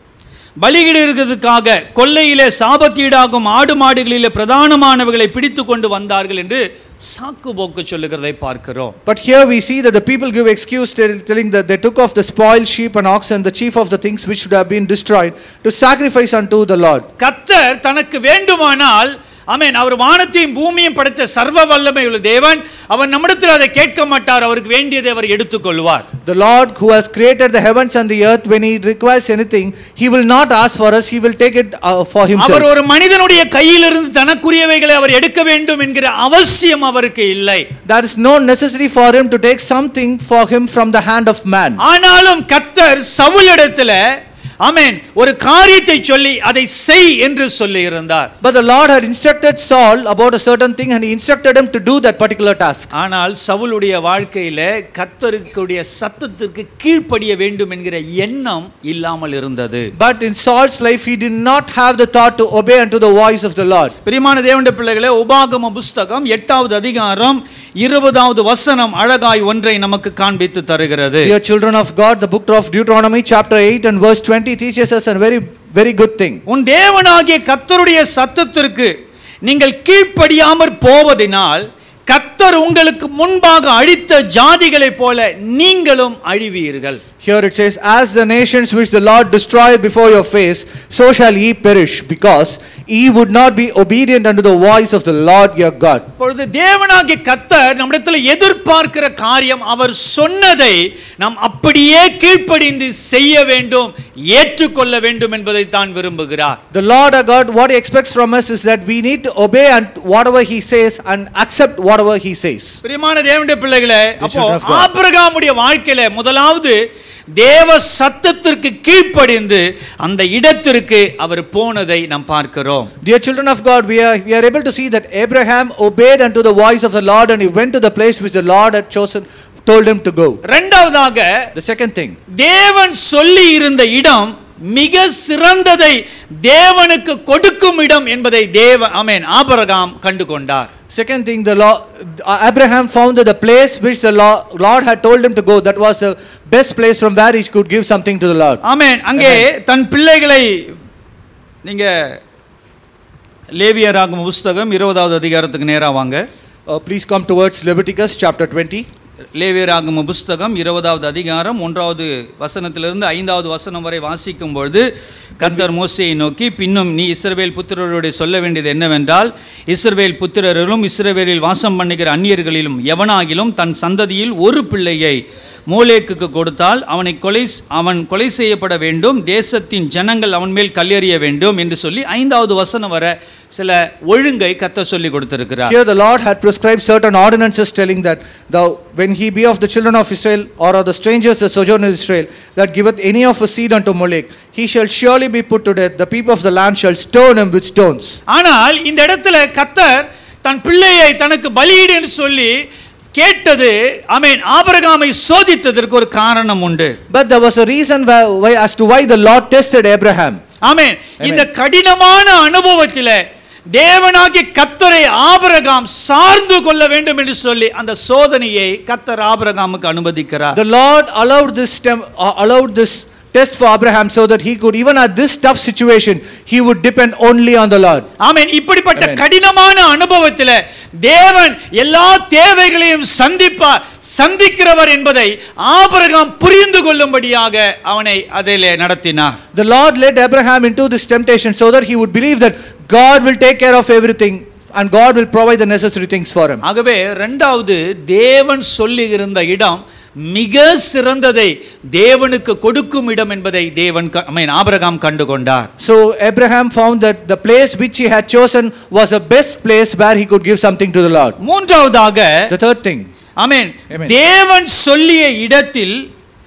பலியிடுகிறதுக்காக கொல்லையிலே சாபத்தீடாகும் ஆடு மாடுகளிலே பிரதானமானவைகளை பிடித்து கொண்டு வந்தார்கள் என்று சாக்கு போக்கு சொல்லுகிறதை பார்க்கிறோம் But here we see that the people give excuse tell- telling that they took off the spoiled sheep and oxen, the chief of the things which should have been destroyed, to sacrifice unto the Lord. கர்த்தர் தனக்கு வேண்டுமானால் ஆமென் அவர் வானத்தையும் பூமியும் படைத்த சர்வ வல்லமை உள்ள தேவன் அவர் நம்மிடத்தில் அதை கேட்க மாட்டார் அவருக்கு வேண்டியதை அவர் எடுத்துக்கொள்வார் The Lord who has created the heavens and the earth, when he requires anything, he will not ask for us, he will take it uh, for our himself. ஒரு மனிதனுடைய கையிலிருந்து தனக்குரியவைகளை அவர் எடுக்க வேண்டும் என்கிற அவசியம் அவருக்கு இல்லை There is no necessity for him to take something for him from the hand of man. ஆனாலும் கர்த்தர் சவுலிடத்துல ஆமென் ஒரு காரியத்தை சொல்லி அதை செய் என்று சொல்லி இருந்தார் But the Lord had instructed Saul about a certain thing and he instructed him to do that particular task. ஆனால் சவுலுடைய வாழ்க்கையில கர்த்தருக்குடைய சத்தத்திற்கு கீழ்ப்படிய வேண்டும் என்கிற எண்ணம் இல்லாமல் இருந்தது But in Saul's life, he did not have the thought to obey unto the voice of the Lord. பிரியமான தேவனுடைய பிள்ளைகளே உபாகம புஸ்தகம் எட்டாவது அதிகாரம் இருபதாவது வசனம் அழகாய் ஒன்றை நமக்கு காண்பித்து தருகிறது Dear children of God, the book of Deuteronomy, chapter 8 and verse 20 teaches us a very, very good thing. உன் தேவனாகிய கர்த்தருடைய சத்தத்திற்கு நீங்கள் கீழ்ப்படியாமற் போவதினால் கர்த்தர் உங்களுக்கு முன்பாக அழித்த ஜாதிகளைப் போல நீங்களும் அழிவீர்கள் Here it says, As the nations which the Lord destroyed before your face, so shall ye perish, because ye would not be obedient unto the voice of the Lord your God. இப்பொழுது தேவனாகிய கர்த்தர் நம்மிடத்தில் எதிர்பார்க்கிற காரியம் அவர் சொன்னதை நாம் அப்படியே கீழ்ப்படிந்து செய்ய வேண்டும் ஏற்றுக்கொள்ள வேண்டும் என்பதை தான் விரும்புகிறார் The Lord our God, what He expects from us is that we need to obey and whatever He says and accept whatever He says. பிரியமான தேவனுடைய பிள்ளைகளே அப்போ children of God. ஆபிரகாமுடைய வாழ்க்கையில முதலாவது தேவ சத்தத்திற்கு கீழ்ப்படிந்து அந்த இடத்திற்கு அவர் போனதை நாம் பார்க்கிறோம் Dear children of God, we are, we are able to see that Abraham obeyed unto the voice of the Lord and he went to the place which the Lord had chosen, told him to go. இரண்டாவதாக The second thing, தேவன் சொல்லி இருந்த இடம் மிக சிறந்ததை தேவனுக்கு கொடுக்கும் இடம் என்பதை தேவ ஆமென் ஆபிரகாம் கண்டு கொண்டார் second thing, the Lord, Abraham found that the place which the Lord, Lord had told him to go, that was the best place from where he could give something to the Lord. ஆமென் அங்கே தன் பிள்ளைகளை நீங்க லேவியராகும் புஸ்தகம் இருபதாவது அதிகாரத்துக்கு நேரா வாங்க Uh, please come towards Leviticus chapter 20. லேவியராகம புஸ்தகம் இருபதாவது அதிகாரம் ஒன்றாவது வசனத்திலிருந்து ஐந்தாவது வசனம் வரை வாசிக்கும் பொழுது கர்த்தர் மோசையை நோக்கி பின்னும் நீ இஸ்ரவேல் புத்திரரோடு சொல்ல வேண்டியது என்னவென்றால் இஸ்ரவேல் புத்திரர்களும் இஸ்ரவேலில் வாசம் பண்ணுகிற அந்நியர்களிலும் எவனாகிலும் தன் சந்ததியில் ஒரு பிள்ளையை மோலேக்குக்கு கொடுத்தால் அவனை கொலை அவன் கொலை செய்யப்பட வேண்டும் தேசத்தின் ஜனங்கள் அவன் மேல் கல்லெறிய வேண்டும் என்று சொல்லி ஐந்தாவது வசனம் வர சில ஒழுங்கை கத்த சொல்லி கொடுத்திருக்கிறார் Here the Lord had prescribed certain ordinances telling that thou, when he be of the children of Israel or of the strangers that sojourn in Israel, that giveth any of his seed unto Molech, he shall surely be put to death. The people of the land shall stone him with stones. ஆனால் இந்த இடத்துல கத்தர் தன் பிள்ளையை தனக்கு பலியிடு என்று சொல்லி கேட்டது ஆமென் ஆபிரகாமை சோதித்ததற்கு ஒரு காரணம் உண்டு But there was a reason why, why, as to why the Lord tested Abraham. ஆமென் இந்த கடினமான அனுபவத்திலே தேவனாகிய கத்தரை ஆபிரகாம் சார்ந்து கொள்ள வேண்டும் என்று சொல்லி அந்த சோதனையை கத்தர் ஆபிரகாமுக்கு அனுமதிக்கிறார் The Lord allowed this, tem- uh, allowed this test for Abraham so that he could, even at this tough situation, he would depend only on the Lord. ஆமென் இப்படிப்பட்ட Amen. கடினமான அனுபவத்தில் தேவன் எல்லா தேவைகளையும் சந்திப்பார் சந்திக்கிறவர் என்பதை ஆபிரகாம் புரிந்து கொள்ளும்படியாக அவனை அதிலே நடத்தினார் The Lord led Abraham into this temptation so that he would believe that God will take care of everything and God will provide the necessary things for him. ஆகவே இரண்டாவது தேவன் சொல்லி இருந்த இடம் மிக சிறந்ததை தேவனுக்கு கொடுக்கும் இடம் என்பதை தேவன் க- I mean, ஆபிரகாம் கண்டு கொண்டார் So Abraham found that the place which he had chosen was a best place where he could give something to the Lord. மூன்றாவதாக The third thing, amen Amen. தேவன் சொல்லிய இடத்தில்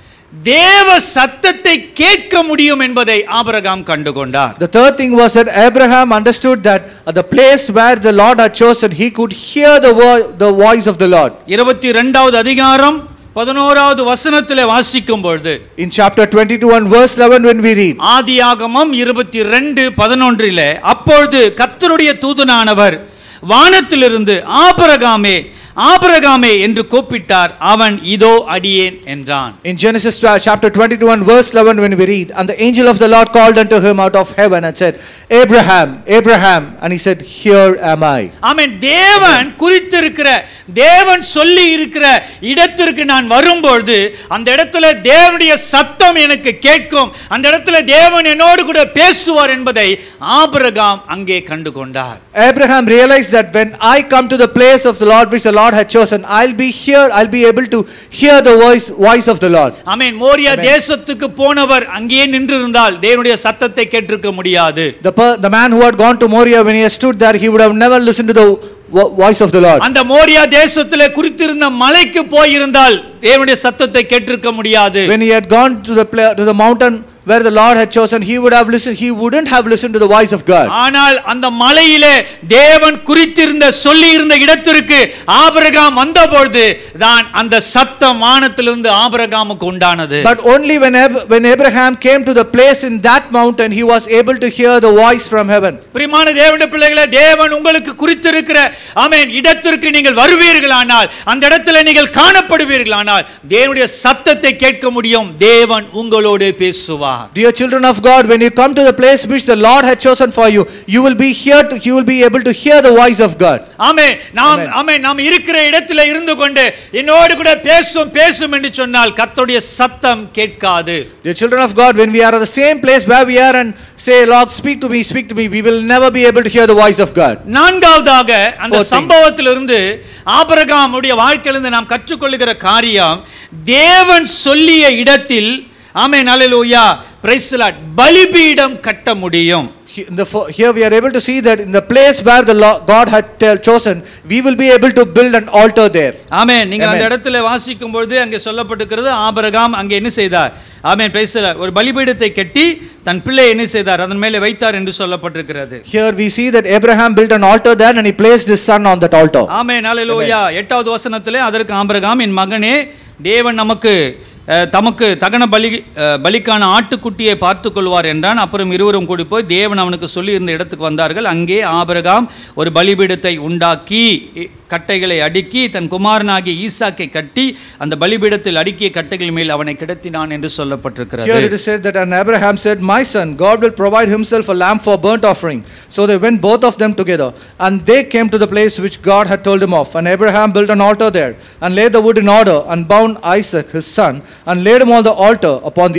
தேவ சத்தத்தை கேட்க முடியும் என்பதை ஆபிரகாம் கண்டு கொண்டார் the third thing was that Abraham understood that at the place where the Lord had chosen, he could hear the, vo- the voice of the Lord. இருபத்தி ரெண்டாவது அதிகாரம் பதினோராவது வசனத்திலே வாசிக்கும் பொழுது In chapter 22 and verse 11 when we read, ஆதியாகமம் இருபத்தி ரெண்டு பதினொன்றிலே அப்பொழுது கர்த்தருடைய தூதனானவர் வானத்திலிருந்து ஆபிரகாமே ஆபிரகாமே என்று கூப்பிட்டார் அவன் இதோ அடியேன் என்றான் In Genesis uh, chapter 22 and verse 11 when we read, And the angel of the Lord called unto him out of heaven and said, Abraham, Abraham. And he said, Here am I. ஆமென் தேவன் குறித்திருக்கிற தேவன் சொல்லி இருக்கிற இடத்திற்கு நான் வரும்பொழுது அந்த இடத்துல தேவனுடைய சத்தம் எனக்கு கேட்கும் அந்த இடத்துல தேவன் என்னோடு கூட பேசுவார் என்பதை ஆபிரகாம் அங்கே கண்டு கொண்டார் Abraham realized that when I come to the place of the Lord which the Lord had chosen, I'll be here, I'll be able to hear the voice, voice of the Lord. ஆமென் மோரியா தேசத்துக்கு போனவர் அங்கேயே நின்றிருந்தால் தேவனுடைய சத்தத்தை கேட்டிருக்க முடியாது The, per, the man who had gone to Moriah, when he had stood there, he would have never listened to the vo- voice of the Lord. அந்த மோரியா தேசத்திலே குறித்திருந்த மலைக்கு போயிருந்தால் தேவனுடைய சத்தத்தை கேட்டிருக்க முடியாது When he had gone to the, pla- to the mountain where the Lord had chosen, he would have listened, he wouldn't have listened to the voice of God. ஆனால் அந்த மலையிலே தேவன் குறித்திருந்த சொல்லி இருந்த இடத்திற்கு ஆபிரகாம் வந்தபொழுது தான் அந்த சத்தம் வானத்திலிருந்து ஆபிரகாமுக்கு உண்டானது But only when, Ab- when Abraham came to the place in that mountain, he was able to hear the voice from heaven. பிரியமான தேவனுடைய பிள்ளைகளே தேவன் உங்களுக்கு குறித்திருக்கிற ஆமென் இடத்திற்கு நீங்கள் வருவீர்களானால் அந்த இடத்துல நீங்கள் காணப்படுவீர்களானால் தேவனுடைய சத்தத்தை கேட்க முடியும் தேவன் உங்களோடு பேசுவார் Dear children of God, when you come to the place which the Lord had chosen for you, you will be here to, you will be able to hear the voice of God. ஆமே நாம் Amen. ஆமே நாம் இருக்கிற இடத்துல இருந்து கொண்டு என்னோடு கூட பேசும் பேசும் என்று சொன்னால் கர்த்தருடைய சத்தம் கேட்காது Dear children of God, when we are at the same place where we are and say, Lord, speak to me, speak to me, we will never be able to hear the voice of God. நான்காவதாக அந்த Fourth thing. சம்பவத்திலிருந்து ஆபிரகாமுடைய வாழ்க்கையிலிருந்து நாம் கற்றுக்கொள்ளுகிற காரியம் தேவன் சொல்லிய இடத்தில் ஆமே நல்லலூயா பிரைஸ்லாட் பலிபீடம் கட்ட முடியும் He- in the fo- Here we are able to see that in the place where the Lo- God had tell- chosen, we will be able to build an altar there. ஆமே நீங்க அந்த Amen. இடத்துல வாசிக்கும் பொழுது அங்கே சொல்லப்பட்டிருக்கிறது Abraham அங்கே என்ன செய்தார் ஆமென் பிரைஸ்ல ஒரு பலிபீடத்தை கட்டி தன் பிள்ளை என்ன செய்தார் அதன் மேலே வைத்தார் என்று சொல்லப்பட்டிருக்கிறது Here we see that Abraham built an altar there and he placed his son on that altar. ஆமே நாளிலோயா எட்டாவது வசனத்திலே அதற்கு ஆபிரகாம் என் மகனே தேவன் நமக்கு அஹ், தமக்கு தகன பலி அஹ், பலிக்கான ஆட்டுக்குட்டியை பார்த்து கொள்வார் என்றான் அப்புறம் இருவரும் கூடி போய் தேவன் அவனுக்கு சொல்லியிருந்த இடத்துக்கு வந்தார்கள் அங்கே ஆபிரகாம் ஒரு பலிபீடத்தை உண்டாக்கி இ- கட்டைகளை அடுக்கி தன் குமாரனாகிய ஈசாக்கை கட்டி அந்த பலிபீடத்தில் அடுக்கிய கட்டைகள் மேல் அவனை கிடத்தினான் என்று Here it சொல்லப்பட்டிருக்கிறது is said that and Abraham said, My son, God will provide himself a lamb for burnt offering. So they went both of them together. And they came to the place which God had told him of. And Abraham built an altar there, and laid the wood in order, and bound Isaac his son, and laid him on the altar upon the wood.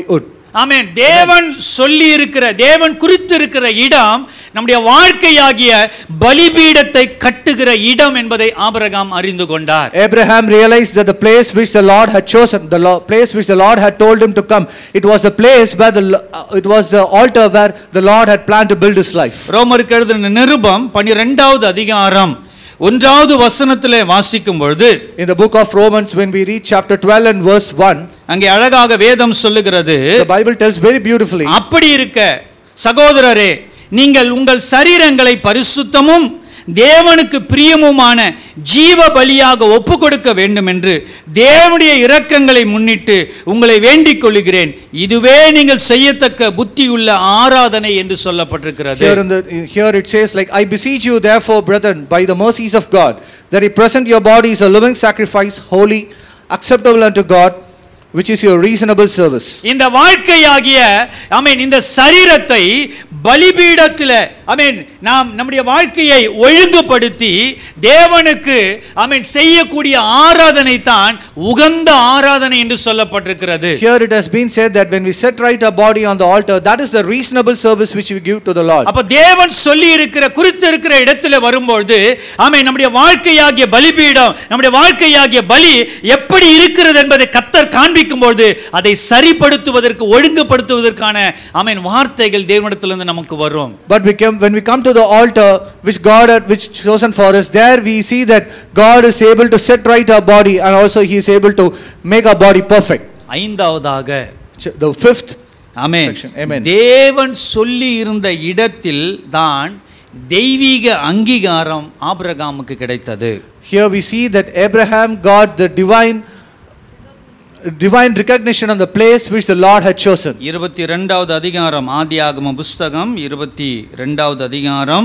ஆமென் தேவன் சொல்லி இருக்கிற தேவன் குறித்து இருக்கிற இடம் நம்முடைய வாழ்க்கையாகிய பலிபீடத்தை கட்டுகிற இடம் என்பதை ஆபிரகாம் அறிந்து கொண்டார் Abraham realized that the place which the Lord had chosen, the lo- place which the Lord had told him to come, it was the place where the lo- uh, it was the altar where the Lord had planned to build his life. ரோமருக்கு எழுதின நிருபம் பனிரெண்டாவது அதிகாரம் ஒன்றாவது வசனத்திலே வாசிக்கும் பொழுது In the book of Romans, when we read chapter 12 and verse 1, அங்கே அழகாக வேதம் சொல்லுகிறது the Bible tells very beautifully அப்படி இருக்க சகோதரரே நீங்கள் உங்கள் சரீரங்களை பரிசுத்தமும் தேவனுக்கு பிரியமுமான ஜீவ பலியாக ஒப்பு கொடுக்க வேண்டும் என்று தேவனுடைய இரக்கங்களை முன்னிட்டு உங்களை வேண்டிக் கொள்கிறேன் இதுவே நீங்கள் செய்யத்தக்க புத்தியுள்ள ஆராதனை என்று சொல்லப்பட்டிருக்கிறது Here, in the, here it says, like, I beseech you, therefore, brethren, by the mercies of God, that ye present your bodies a living sacrifice, holy, acceptable unto God, which is your reasonable service. இந்த வாழ்க்கையாகிய அமீன் இந்த சரீரத்தை பலிபீடத்தில் அமீன் நாம் நம்முடைய வாழ்க்கையை ஒழுங்குபடுத்தி தேவனுக்கு அமீன் செய்யக்கூடிய ஆராதனை தான் உகந்த ஆராதனை என்று சொல்லப்பட்டிருக்கிறது Here it has been said that when we set right our body on the altar, that is the reasonable service which we give to the Lord. அப்ப தேவன் சொல்லி இருக்கிற குறித்து இருக்கிற இடத்துல வரும்பொழுது ஆமென் நம்முடைய வாழ்க்கையாகிய பலிபீடம் நம்முடைய வாழ்க்கையாகிய பலி எப்படி இருக்கிறது என்பதை கத்தர் காண்பிக்கும் பொழுது அதை சரிப்படுத்துவதற்கு ஒழுங்குபடுத்துவதற்கான ஆமென் வார்த்தைகள் தேவனிடத்திலிருந்து நமக்கு வரும் But we come, when we come to the altar which God had which chosen for us, there we see that God is able to set right our body and also He is able to make our body perfect. ஐந்தாவதாக Ch- The fifth, amen Section. Amen. தேவன் சொல்லி இருந்த இடத்தில் தான் தெய்வீக அங்கீகாரம் ஆபிரகாமுக்கு கிடைத்தது here we see that Abraham got the divine divine recognition on the place which the Lord had chosen. இருபத்தி ரெண்டாவது அதிகாரம் ஆதியாகம புஸ்தகம் இருபத்தி ரெண்டாவது அதிகாரம்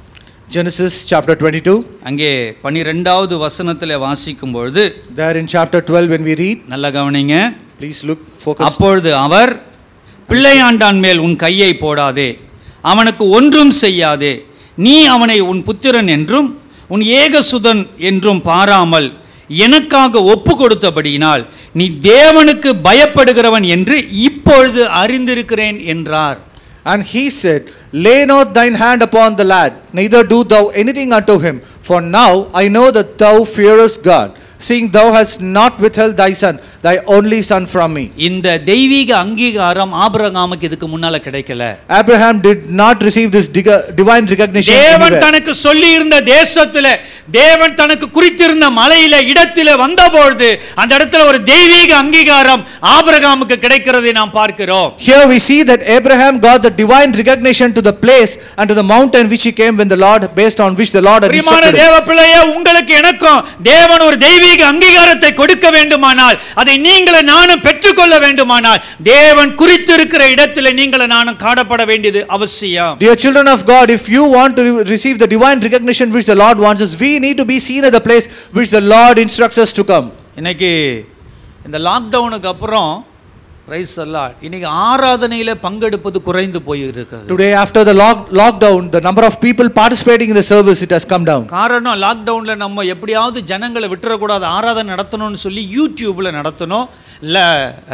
Genesis chapter 22. அங்கே பனிரெண்டாவது வசனத்தில் வாசிக்கும் பொழுது There in chapter 12, when we read, நல்ல கவனிங்க please look, focus. அப்பொழுது அவர் பிள்ளையாண்டான் மேல் உன் கையை போடாதே அவனுக்கு ஒன்றும் செய்யாதே நீ அவனை உன் புத்திரன் என்றும் உன் ஏகசுதன் என்றும் பாராமல் எனக்காக ஒப்பு கொடுத்தபடியினால் நீ தேவனுக்கு பயப்படுகிறவன் என்று இப்பொழுது அறிந்திருக்கிறேன் என்றார் And he said, Lay not thine hand upon the lad, neither do thou anything unto him. For now I know that thou fearest God, seeing thou hast not withheld thy son, thy only son from me. இந்த தெய்வீக அங்கீகாரம் ஆபிரகாமுக்கு இதுக்கு முன்னால கிடைக்கல Abraham did not receive this diga- divine recognition. தேவன் anywhere. தனக்கு சொல்லி இருந்த தேசத்துல தேவன் தனக்கு குறித்திருந்த மலையில இடத்தில வந்தபொழுது அந்த இடத்துல ஒரு தெய்வீக அங்கீகாரம் ஆபிரகாமுக்கு கிடைக்கிறதை நாம் பார்க்கிறோம் Here we see that Abraham got the divine recognition to the place and to the mountain which he came when the Lord, based on which the Lord had பிரியமான instructed him. தேவ பிள்ளையே உங்களுக்கு எனக்கும் தேவன் ஒரு தெய்வீக அங்கீகாரத்தை கொடுக்க வேண்டுமானால் அதை நீங்களும் நானும் பெற்றுக்கொள்ள வேண்டுமானால் தேவன் குறித்திருக்கிற இடத்துல நீங்களும் நானும் காணப்பட வேண்டியது அவசியம் Dear children of God, if you want to re- receive the divine recognition which the Lord wants us, we need to be seen at the place which the Lord instructs us to come. இன்னைக்கு இந்த லாக்டவுனுக்கு அப்புறம் rice எல்லாம் இன்னைக்கு ஆராதனையில பங்கெடுப்பது குறைந்து போயிருக்கிறது Today, after the lock- lockdown, the number of people participating in the service it has come down. காரணம் லாக்டவுன்ல நம்ம எப்படியாவது ஜனங்களை விட்டுறக்கூடாது ஆராதனை நடத்தணும்னு சொல்லி யூடியூப்ல நடத்தணும் இல்லை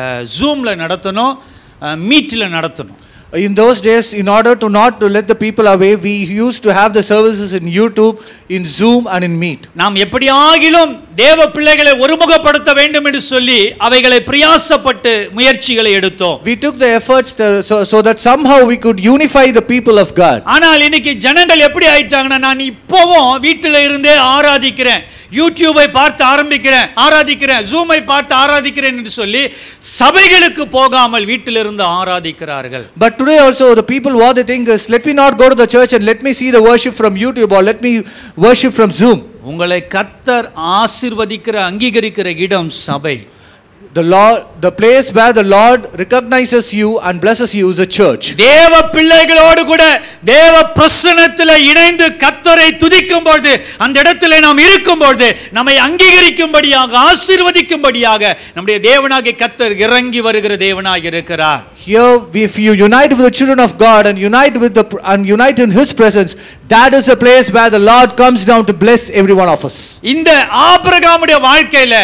ஜூமில் நடத்தணும் மீட்டில் நடத்தணும் In those days, in order to not to let the people away, we used to have the services in YouTube, in Zoom, and in Meet. நாம் எப்படியாகிலும் தேவ பிள்ளைகளை ஒருமுகப்படுத்த வேண்டும் என்று சொல்லி அவைகளை பிரயாசப்பட்டு முயற்சிகளை எடுத்தோம் We took the efforts to, so, so that somehow we could unify the people of God. ஆனால் இன்னைக்கு ஜனங்கள் எப்படி ஆயிட்டாங்கன்னா நான் இப்போவும் வீட்டில் இருந்தே ஆராதிக்கிறேன் யூடியூபை பார்த்து ஆரம்பிக்கிறேன் ஆராதிக்கிறேன் ஜூமை பார்த்து ஆராதிக்கிறேன் என்று சொல்லி சபைகளுக்கு போகாமல் வீட்டிலிருந்து ஆராதிக்கிறார்கள் But today also the people what they think is let me not go to the church and let me see the worship from YouTube or let me worship from Zoom. உங்களை கத்தர் ஆசிர்வதிக்கிற அங்கீகரிக்கிற இடம் சபை The Lord, the place where the Lord recognizes you and blesses you is a church. தேவ பிள்ளைகளோடு கூட தேவ பிரசனத்தில் இணைந்து கத்தரை துதிக்கும் பொழுது அந்த இடத்துல நாம் இருக்கும் பொழுது நம்மை அங்கீகரிக்கும்படியாக ஆசீர்வதிக்கும்படியாக நம்முடைய தேவனாகிய கத்தர் இறங்கி வருகிற தேவனாக இருக்கிறார் Here, if you unite with the children of God and unite with the and unite in His presence, that is a place where the Lord comes down to bless every one of us. இந்த ஆபிரகாமுடைய வாழ்க்கையில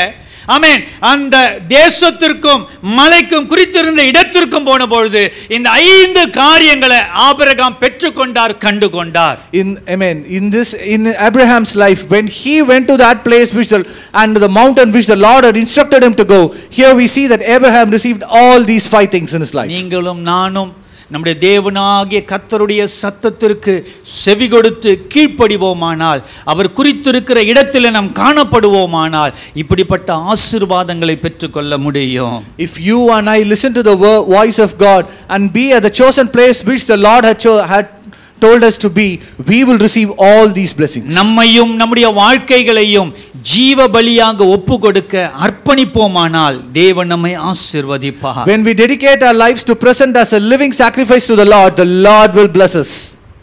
ஆமென் அந்த தேசத்திற்கும் மலைக்கும் குறித்திருந்த இடத்திற்கும் போன பொழுது இந்த ஐந்து காரியங்களை ஆபிரகாம் பெற்றுக்கொண்டார் கண்டு கொண்டார் In Amen. In this, in Abraham's life, when he went to that place which the and the mountain which the Lord had instructed him to go, here we see that Abraham received all these five things in his life. நீங்களும் நானும் நம்முடைய தேவனாகிய கர்த்தருடைய சத்தத்திற்கு செவி கொடுத்து கீழ்ப்படிவோமானால் அவர் குறித்திருக்கிற இடத்தில் நாம் காணப்படுவோமானால் இப்படிப்பட்ட ஆசீர்வாதங்களை பெற்றுக்கொள்ள முடியும் If you and I listen to the wo- voice of God and be at the chosen place which the Lord had, cho- had told us to be, we will receive all these blessings. நம்மையும் நம்முடைய வாழ்க்கைகளையும் ஜீவ பலியாக ஒப்பு கொடுக்க அர்ப்பணிப்போமானால் தேவன் நம்மை ஆசீர்வதிப்பார் When we dedicate our lives to present as a living sacrifice to the Lord, the Lord will bless us.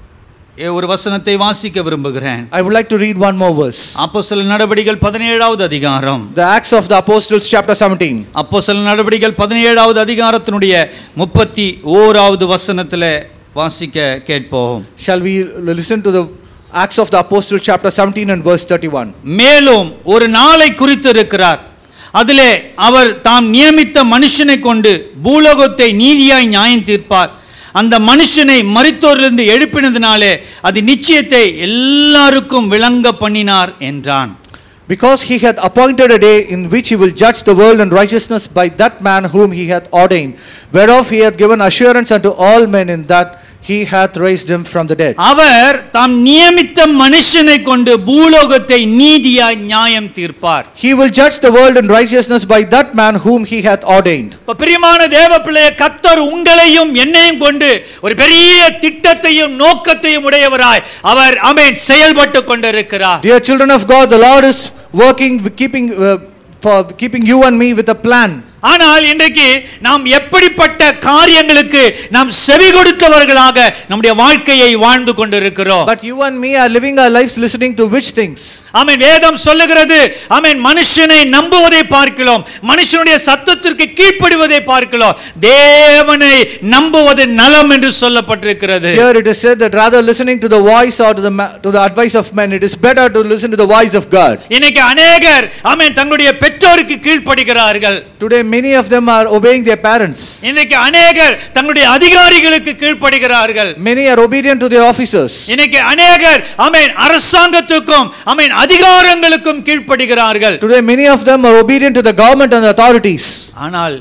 ஏ, ஒரு வசனத்தை வாசிக்க விரும்புகிறேன் I would like to read one more verse. அப்போஸ்தல நடவடிகள் பதினேழாவது அதிகாரம் The Acts of the Apostles, chapter 17. அப்போஸ்தல நடவடிகள் பதினேழாவது அதிகாரத்தினுடைய முப்பத்தி ஓராவது வசனத்துல வாசிக்க கேட்போம் Shall we listen to the Acts of the Apostles, chapter 17 and verse 31? மேலும் ஒரு நாளை குறித்து இருக்கிறார் அதிலே அவர் தாம் நியமித்த மனுஷனை கொண்டு பூலோகத்தை நீதியாய் நியாயம் தீர்ப்பார் அந்த மனுஷனை மரித்தோரிலிருந்து எழுப்பினதினாலே அது நிச்சயத்தை எல்லாருக்கும் விளங்க பண்ணினார் என்றான் Because he hath appointed a day in which he will judge the world in righteousness by that man whom he hath ordained, whereof he hath given assurance unto all men in that he hath raised him from the dead. அவர் தாம் நியமித்த மனுஷனை கொண்டு பூலோகத்தை நீதியாய் நியாயம் தீர்ப்பார் He will judge the world in righteousness by that man whom he hath ordained. இப்ப பிரியமான தேவ பிள்ளைய கத்தர் உங்களையும் என்னையும் கொண்டு ஒரு பெரிய திட்டத்தையும் நோக்கத்தையும் உடையவராய் அவர் அமேன் செயல்பட்டு கொண்டிருக்கிறார் Dear children of God, the Lord is working, keeping, uh, for keeping you and me with a plan. ஆனால் இன்றைக்கு நாம் எப்படிப்பட்ட காரியங்களுக்கு நாம் செவி கொடுத்தவர்களாக நம்முடைய வாழ்க்கையை வாழ்ந்து கொண்டிருக்கிறோம் But you and me are living our lives listening to which things? ஆமென் வேதம் சொல்லுகிறது ஆமென் மனுஷனை நம்புவதை பார்க்கிறோம் மனுஷனுடைய சத்தத்திற்கு கீழ்ப்படிவதை பார்க்கிறோம் தேவனை நம்புவது நலம் என்று சொல்லப்பட்டிருக்கிறது Here it is said that rather listening to the voice or to the, ma- to the advice of men, it is better to listen to the voice of God. இன்னைக்கு அநேகர் ஆமென் தங்களுடைய பெற்றோருக்கு கீழ்ப்படுகிறார்கள் Today, many of them are obeying their parents. இன்னைக்கு அநேகர் தங்களுடைய அதிகாரிகளுக்கு கீழ்ப்படுகிறார்கள் Many are obedient to their officers. இன்னைக்கு அநேகர் ஆமென் அரசாங்கத்துக்கும் ஆமென் அதிகாரங்களுக்கும் கீழ்ப்படுகிறார்கள் Today, many of them are obedient to the government and the authorities. ஆனால்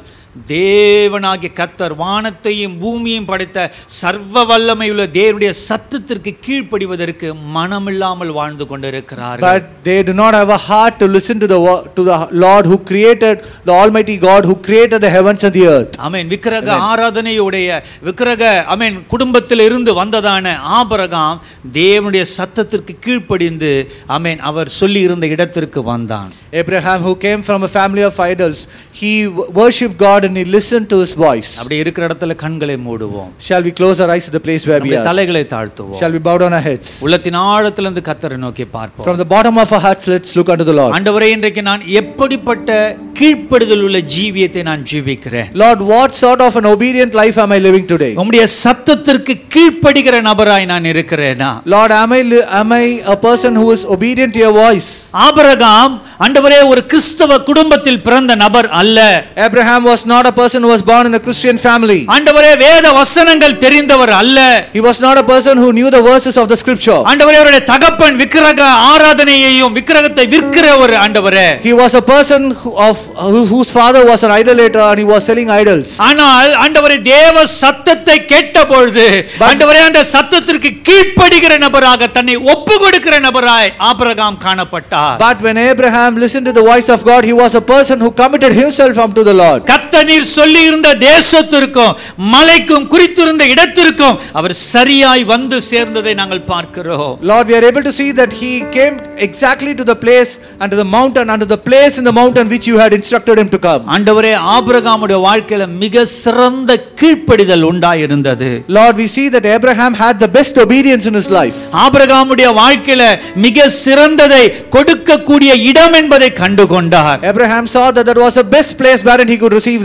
தேவனாகிய கத்தர் வானத்தையும் பூமியையும் படைத்த சர்வ வல்லமையுள்ள தேவனுடைய சத்தத்திற்கு கீழ்ப்படிவதற்கு மனமில்லாமல் வாழ்ந்து கொண்டிருக்கிறார்கள் But they do not have a heart to listen to the wo- to the Lord who created the Almighty God who created the heavens and the earth. ஆமென் விக்கிரக ஆராதனையுடைய விக்கிரக ஆமென் குடும்பத்தில் இருந்து வந்ததான ஆபரகாம் தேவனுடைய சத்தத்திற்கு கீழ்ப்படிந்து ஆமென் அவர் சொல்லி இருந்த இடத்திற்கு வந்தான் Abraham, who came from a family of idols, he w- worshipped God and he listened to his voice. அப்படி இருக்கிற இடத்துல கண்களை மூடுவோம் Shall we close our eyes to the place where we நம்முடைய are? தலைகளை தாழ்த்துவோம் Shall we bow down our heads? உள்ளத்தின் ஆழத்திலிருந்து கத்தரை நோக்கி பார்ப்போம் From the bottom of our hearts, let's look unto the Lord. ஆண்டவரே இன்றைக்கு நான் எப்படிப்பட்ட கீழ்ப்படுதல் உள்ள ஜீவியத்தை நான் ஜீவிக்கிறேன் Lord, what sort of an obedient life am I living today? உம்முடைய சத்தத்திற்கு கீழ்ப்படுகிற நபராய் நான் இருக்கிறேனா Lord, am I, li- am I a person who is obedient to your voice? Abraham ஆண்டவரே ஒரு கிறிஸ்தவ குடும்பத்தில் பிறந்த நபர் அல்ல Abraham was not a person who was born in a Christian family. ஆண்டவரே வேத வசனங்கள் தெரிந்தவர் அல்ல He was not a person who knew the verses of the scripture. ஆண்டவரே அவருடைய தகப்பன் விக்கிரக ஆராதனையையும் விக்கிரகத்தை விற்கிற ஒரு ஆண்டவரே He was a person who, of who- whose father was an idolater and he was selling idols. ஆனால் ஆண்டவரே தேவ சத்தத்தை கேட்ட பொழுது ஆண்டவரே அந்த சத்தத்திற்கு கீழ்ப்படுகிற நபராக தன்னை ஒப்பு கொடுக்கிற நபராய் ஆபிரகாம் காணப்பட்டார் But when Abraham listened to the voice of God, he was a person who committed himself unto the Lord. கத்த நீர் சொல்லி இருந்த தேசத்திற்கும் மலைக்கும் குறித்திருந்த இடத்திற்கும் அவர் சரியாய் வந்து சேர்ந்ததை நாங்கள் பார்க்கிறோம் Lord, we are able to see that he came exactly to the place and to the mountain, unto the place in the mountain which you had instructed him to come. ஆண்டவரே ஆபிரகாமுடைய வாழ்க்கையில மிக சிறந்த கீழ்ப்படிதல் உண்டாயிருந்தது Lord, we see that Abraham had the best obedience in his life. ஆபிரகாமுடைய வாழ்க்கையில மிக சிறந்ததை கொடுக்கக்கூடிய இடம் என்பதை கண்டு கொண்டார் Abraham saw that that was the best place wherein he could receive the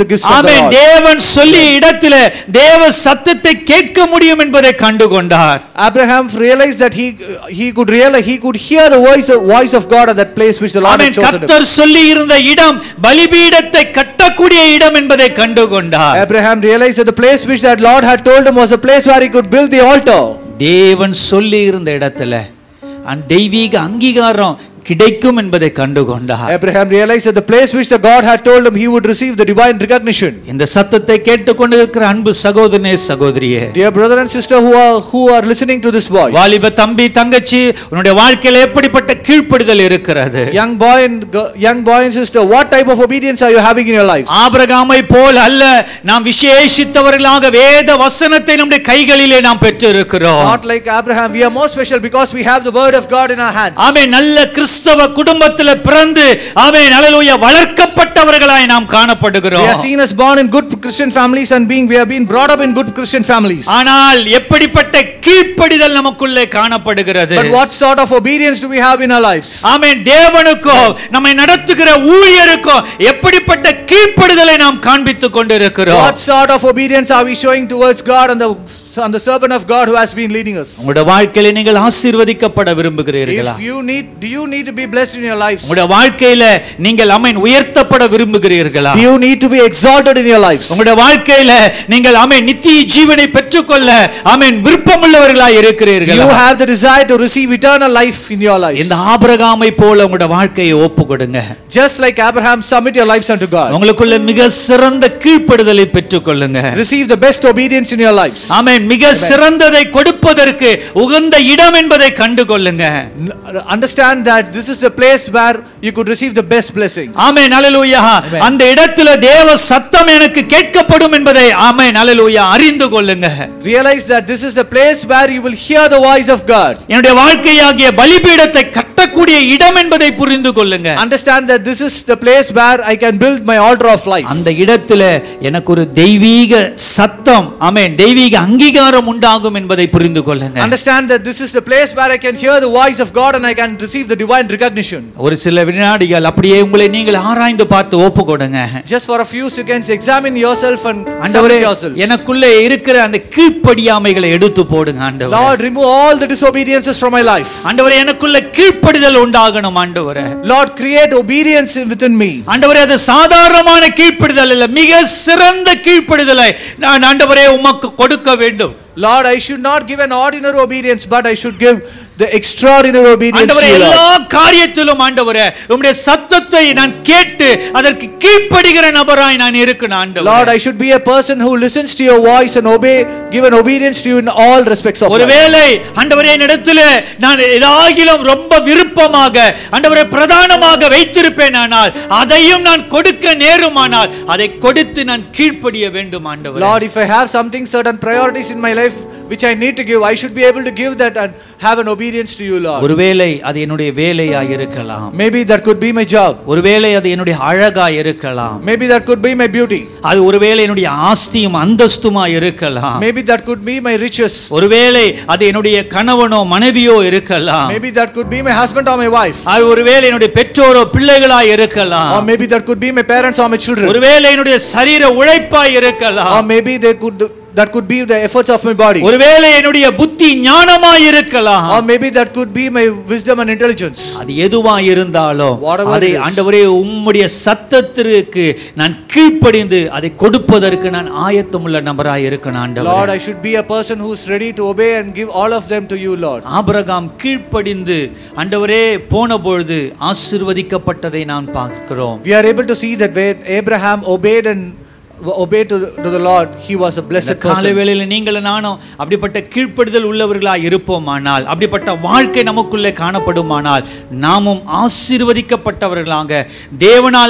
the gifts from the amen Lord. தேவன் சொல்லிய இடத்துல தேவ சத்தத்தை கேட்க முடியும் என்பதை கண்டுகொண்டார் Abraham realized that he he could realize he could hear the voice of, voice of God at that place which the Lord had amen chosen him. கர்த்தர் சொல்லி இருந்த இடம் பலிபீடத்தை கட்டக்கூடிய இடம் என்பதை கண்டுகொண்டார் Abraham realized that the place which that Lord had told him was a place where he could build the altar. தேவன் சொல்லி இருந்த இடத்துல அந்த தெய்வீக அங்கீகாரம் கிடைக்கும் என்பதை கண்டுகொண்டார் Abraham realized that the place which the God had told him he would receive the divine recognition. இந்த சத்தத்தை கேட்டுக்கொண்டு இருக்கிற அன்பு சகோதரனே சகோதரியே Dear brother and sister who are who are listening to this voice, வாலிப தம்பி தங்கச்சி உன்னுடைய வாழ்க்கையில எப்படிப்பட்ட கீழ்ப்படிதல் இருக்கிறது young boy and girl- young boy and sister, what type of obedience are you having in your lives? ஆபிரகாமை போல் அல்ல நாம் விசேஷித்தவர்களாக வேத வசனத்தை நம்முடைய கைகளிலே நாம் பெற்று இருக்கிறோம் Not like Abraham, we are more special because we have the word of God in our hands. ஆமே நல்ல கிறிஸ்தவ குடும்பத்தில் பிறந்து ஆமே நல்லலூய வளர்க்கப்பட்டவர்களாய் நாம் We காணப்படுகிறோம் are seen as born in good Christian families and being we have been brought up in good Christian families. ஆனால் எப்படிப்பட்ட கீழ்ப்படிதல் நமக்குள்ளே காணப்படுகிறது But what sort of obedience do we have in our lives? ஆமென் தேவனுக்கோ நம்மை நடத்துகிற ஊழியருக்கோ எப்படிப்பட்ட கீழ்ப்படிதலை நாம் காண்பித்துக் கொண்டிருக்கிறோம் What sort of obedience are we showing towards God and the and the servant of God who has been leading us? உங்களுடைய வாழ்க்கையில நீங்கள் ஆசீர்வதிக்கப்பட விரும்புகிறீர்களா If you need, do you need to be blessed in your lives? உங்களுடைய வாழ்க்கையில நீங்கள் அமேன் உயர்த்தப்பட விரும்புகிறீர்களா Do you need to be exalted in your lives? உங்களுடைய வாழ்க்கையில நீங்கள் அமேன் நித்திய ஜீவனை பெற்றுக்கொள்ள அமேன் விருப்பமுள்ளவர்களாய் Do இருக்கிறீர்களா you have the desire to receive eternal life in your lives? இந்த ஆபிரகாமை போல உங்களுடைய வாழ்க்கையை ஒப்பு கொடுங்க Just like Abraham, submit your lives unto God. உங்களுக்குள்ள மிக சிறந்த கீழ்ப்படுதலை பெற்றுக்கொள்ளுங்க Receive the best obedience in your lives. ஆமென் மிக சிறந்ததை கொடுப்பதற்கு உகந்த இடம் என்பதை கண்டுகொள்ளுங்க N- Understand that this is the place where you could receive the best blessings. ஆமென் அல்லேலூயா அந்த இடத்துல தேவ சத்தம் எனக்கு கேட்கப்படும் என்பதை ஆமென் அல்லேலூயா அறிந்து கொள்ளுங்க Realize that this is the place where you will hear the voice of God. என்னுடைய வாழ்க்கையாகிய பலிபீடத்தை கட்டக்கூடிய இடம் என்பதை புரிந்து கொள்ளுங்க Understand that this is the place where I can build my altar of life. அந்த இடத்துல எனக்கு ஒரு தெய்வீக சத்தம் ஆமென் தெய்வீக அங்கீகாரம் உண்டாகும் என்பதை புரிந்து கொள்ளுங்க Understand that this is the place where I can hear the voice of God and I can receive the divine recognition. ஒரு சில வினாடிகள் அப்படியே உங்களை நீங்கள் ஆராய்ந்து பார்த்து ஒப்பு கொடுங்க Just for a few seconds, examine yourself and ஆண்டவரே submit yourselves. எனக்குள்ளே இருக்கிற அந்த கீழ்ப்படியாமைகளை எடுத்து போடுங்க ஆண்டவரே Lord, remove all the disobediences from my life. ஆண்டவரே எனக்குள்ள கீழ்ப்படிதல் உண்டாகணும் ஆண்டவரே Lord, create obedience within me. ஆண்டவரே அது சாதாரணமான கீழ்ப்படிதல் இல்ல மிக சிறந்த கீழ்ப்படிதலை நான் ஆண்டவரே உமக்கு கொடுக்க வேண்டும் Lord, I should not give an ordinary obedience, but I should give the extraordinary obedience ஆண்டவரே to you, எல்லா Lord. காரியத்திலும் ஆண்டவரே உம்முடைய சத்தத்தை நான் கேட்டு அதற்கு கீழ்ப்படுகிற நபராய் நான் இருக்கணும் Lord, ஆண்டவரே I should be a person who listens to your voice and obey, give an obedience to you in all respects of life. ஒருவேளை ஆண்டவரே என்னிடத்துல நான் ஏதாகிலும் ரொம்ப விருப்பமாக ஆண்டவரே பிரதானமாக வைத்திருப்பேன் ஆனால் அதையும் நான் கொடுக்க நேருமானால் அதை கொடுத்து நான் கீழ்ப்படிய வேண்டும் ஆண்டவரே Lord, if I have something, certain priorities in my life which I need to give, I should be able to give that and have an obedience to you, Lord. ஒருவேளை அது என்னுடைய வேலையா இருக்கலாம் Maybe that could be my job. ஒருவேளை அது என்னுடைய அழகா இருக்கலாம் Maybe that could be my beauty. அது ஒருவேளை என்னுடைய ஆஸ்தியும் அந்தஸ்துமா இருக்கலாம் Maybe that could be my riches. ஒருவேளை அது என்னுடைய கணவனோ மனைவியோ இருக்கலாம் Maybe that could be my husband or my wife. அது ஒருவேளை என்னுடைய பெற்றோரோ பிள்ளைகளா இருக்கலாம் Or maybe that could be my parents or my children. ஒருவேளை என்னுடைய சரீர உழைப்பா இருக்கலாம் Or maybe they could that could be the efforts of my body. ஒருவேளை என்னுடைய புத்தி ஞானமா இருக்கலாம் Or maybe that could be my wisdom and intelligence. அது எதுவா இருந்தாலும் Whatever அதை it is. ஆண்டவரே உம்முடைய சத்தத்திற்கு நான் கீழ்ப்படிந்து அதை கொடுப்பதற்கு நான் ஆயத்தமுள்ள நபராய் இருக்கணும் Lord, ஆண்டவரே I should be a person who's ready to obey and give all of them to you, Lord. Abraham கீழ்ப்படிந்து ஆண்டவரே போன பொழுது ஆசிர்வதிக்கப்பட்டதை நான் பார்க்கிறோம் We are able to see that when Abraham obeyed and obeyed to the, to the Lord, he was a இந்த blessed காலை person. வேளையில நீங்கள் நானும் அப்படிப்பட்ட கீழ்ப்படுதல் உள்ளவர்களாய் இருப்போமானால் அப்படிப்பட்ட வாழ்க்கை நமக்குள்ளே காணப்படுமானால் நாமும் ஆசீர்வதிக்கப்பட்டவர்களாக தேவனால்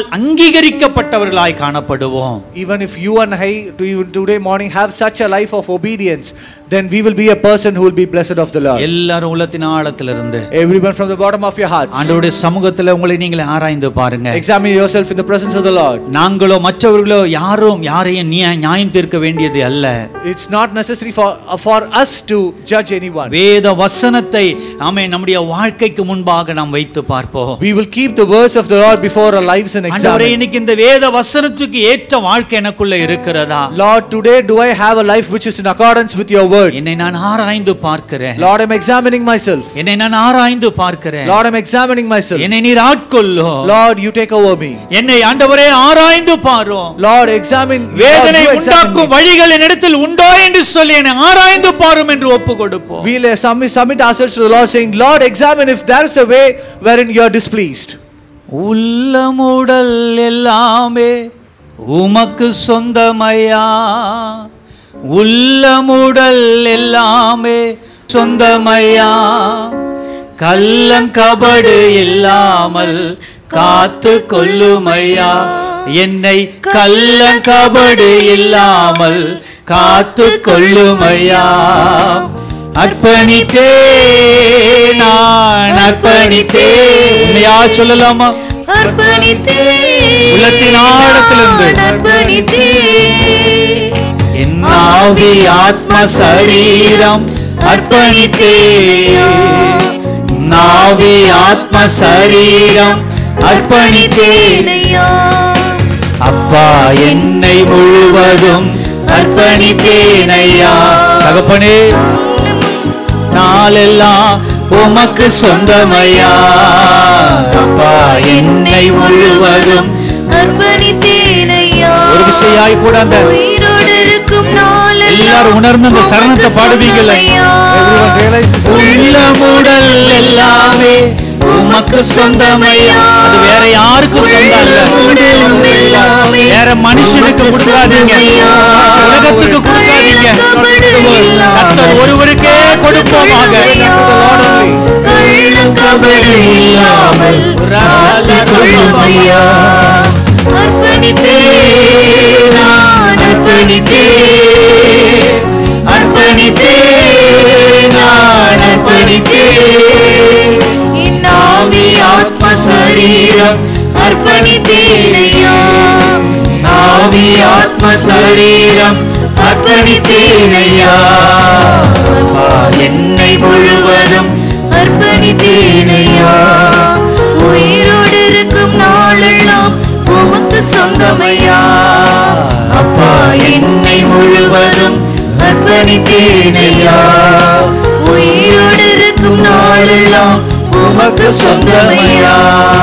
அங்கீகரிக்கப்பட்டவர்களாய் காணப்படுவோம் Even if you and I to even today morning have such a life of obedience, then we will be a person who will be blessed of the Lord. எல்லாரும் உள்ளத்தின் ஆழத்திலிருந்து Everyone from the bottom of your hearts, ஆண்டவருடைய சமூகத்துல உங்களை நீங்களே ஆராய்ந்து பாருங்க examine yourself in the presence of the Lord. நாங்களோ மற்றவர்களோ யாரும் யாரையும் நியா- நியாயம் தீர்க்க வேண்டியது அல்ல It's not necessary for, for us to judge anyone. வேத வசனத்தை ஆமே நம்முடைய வாழ்க்கைக்கு முன்பாக நாம் வைத்து பார்ப்போம் We will keep the words of the Lord before our lives and ஆண்டவரே examine. இன்னைக்கு இந்த வேத வசனத்துக்கு ஏற்ற வாழ்க்கை எனக்குள்ள இருக்கிறதா Lord, today do I have a life which is in accordance with your word? என்னை நான் ஆராய்ந்து பார்க்கிறேன் Lord, I'm examining myself. என்னை நான் ஆராய்ந்து பார்க்கிறேன் Lord, I'm examining myself. என்னை நீர் ஆட்கொள்ளும் Lord, you take over me. என்னை ஆண்டவரே ஆராய்ந்து பாரும் Lord, examine. Lord, வேதனை you examine உண்டாக்கும் me. வழிகள் என்னிடத்தில் உண்டோ என்று சொல்லி என்னை ஆராய்ந்து பாரும் என்று ஒப்பு கொடுப்போம் We'll uh, submit, submit ourselves to the Lord, saying, Lord, examine if there is a way wherein you are displeased. உள்ளமுடல் எல்லாமே உமக்கு சொந்தமையா உள்ளமுடல் எல்லாமே சொந்தமையா கள்ளங்கபடு இல்லாமல் காத்து கொள்ளுமையா என்னை கள்ளங்கபடு இல்லாமல் காத்து கொள்ளுமையா அர்ப்பணித்தே நான் அர்ப்பணித்தே உண்மையா சொல்லலாமா அர்ப்பணித்தே உள்ளத்தின் ஆழத்திலிருந்து. நான் அர்ப்பணித்தே என் ஆவி ஆத்ம சரீரம் அர்ப்பணித்தே நாவி ஆத்ம சரீரம் அர்ப்பணித்தேன் ஐயா அப்பா என்னை முழுவதும் அர்ப்பணித்தேன் ஐயா தகப்பனே நாளெல்லாம் உமக்கு சொந்தமையா அப்பா என்னை முழுவதும் அர்ப்பணித்தேன் ஐயா ஒரு விஷயாய் கூட அந்த உயிரோடு இருக்கும் நாளெல்லாம் எல்லாரும் உணர்ந்து அந்த சரணத்தை உமக்கு பாடுவீங்களே. சொந்தமையா. Everyone realizes உள்ளமுடல் எல்லாமே உமக்கு சொந்தமையா அது வேற யாருக்கும் சொந்தம் இல்ல உள்ளமுடலும் எல்லாமே வேற மனுஷனுக்கு உமக்கு கொடுக்காதீங்க சொந்தமையா. உலகத்துக்கு கொடுக்காதீங்க கள்ளக்கபடு இல்லாமல் கர்த்தர் ஒருவருக்கே கொடுப்போமாக கள்ளக்கபடு இல்லாமல் காத்துக்கொள்ளுமையா. அர்ப்பணித்தே நான் அர்ப்பணித்தே அர்ப்பணித்தே நான் அர்ப்பணித்தே என் ஆவி ஆத்ம சரீரம் அர்ப்பணித்தேனையா ஆவி ஆத்ம சரீரம் அர்ப்பணித்தேனையா அப்பா, என்னை முழுவதும் அர்ப்பணித்தேனையா உயிரோடு இருக்கும் நாளெல்லாம் உமக்கு சொந்தமையா அப்பா என்னை முழுவதும் அர்ப்பணித்தேனையா உயிரோடு இருக்கும் நாளெல்லாம் உமக்கு சொந்தமையா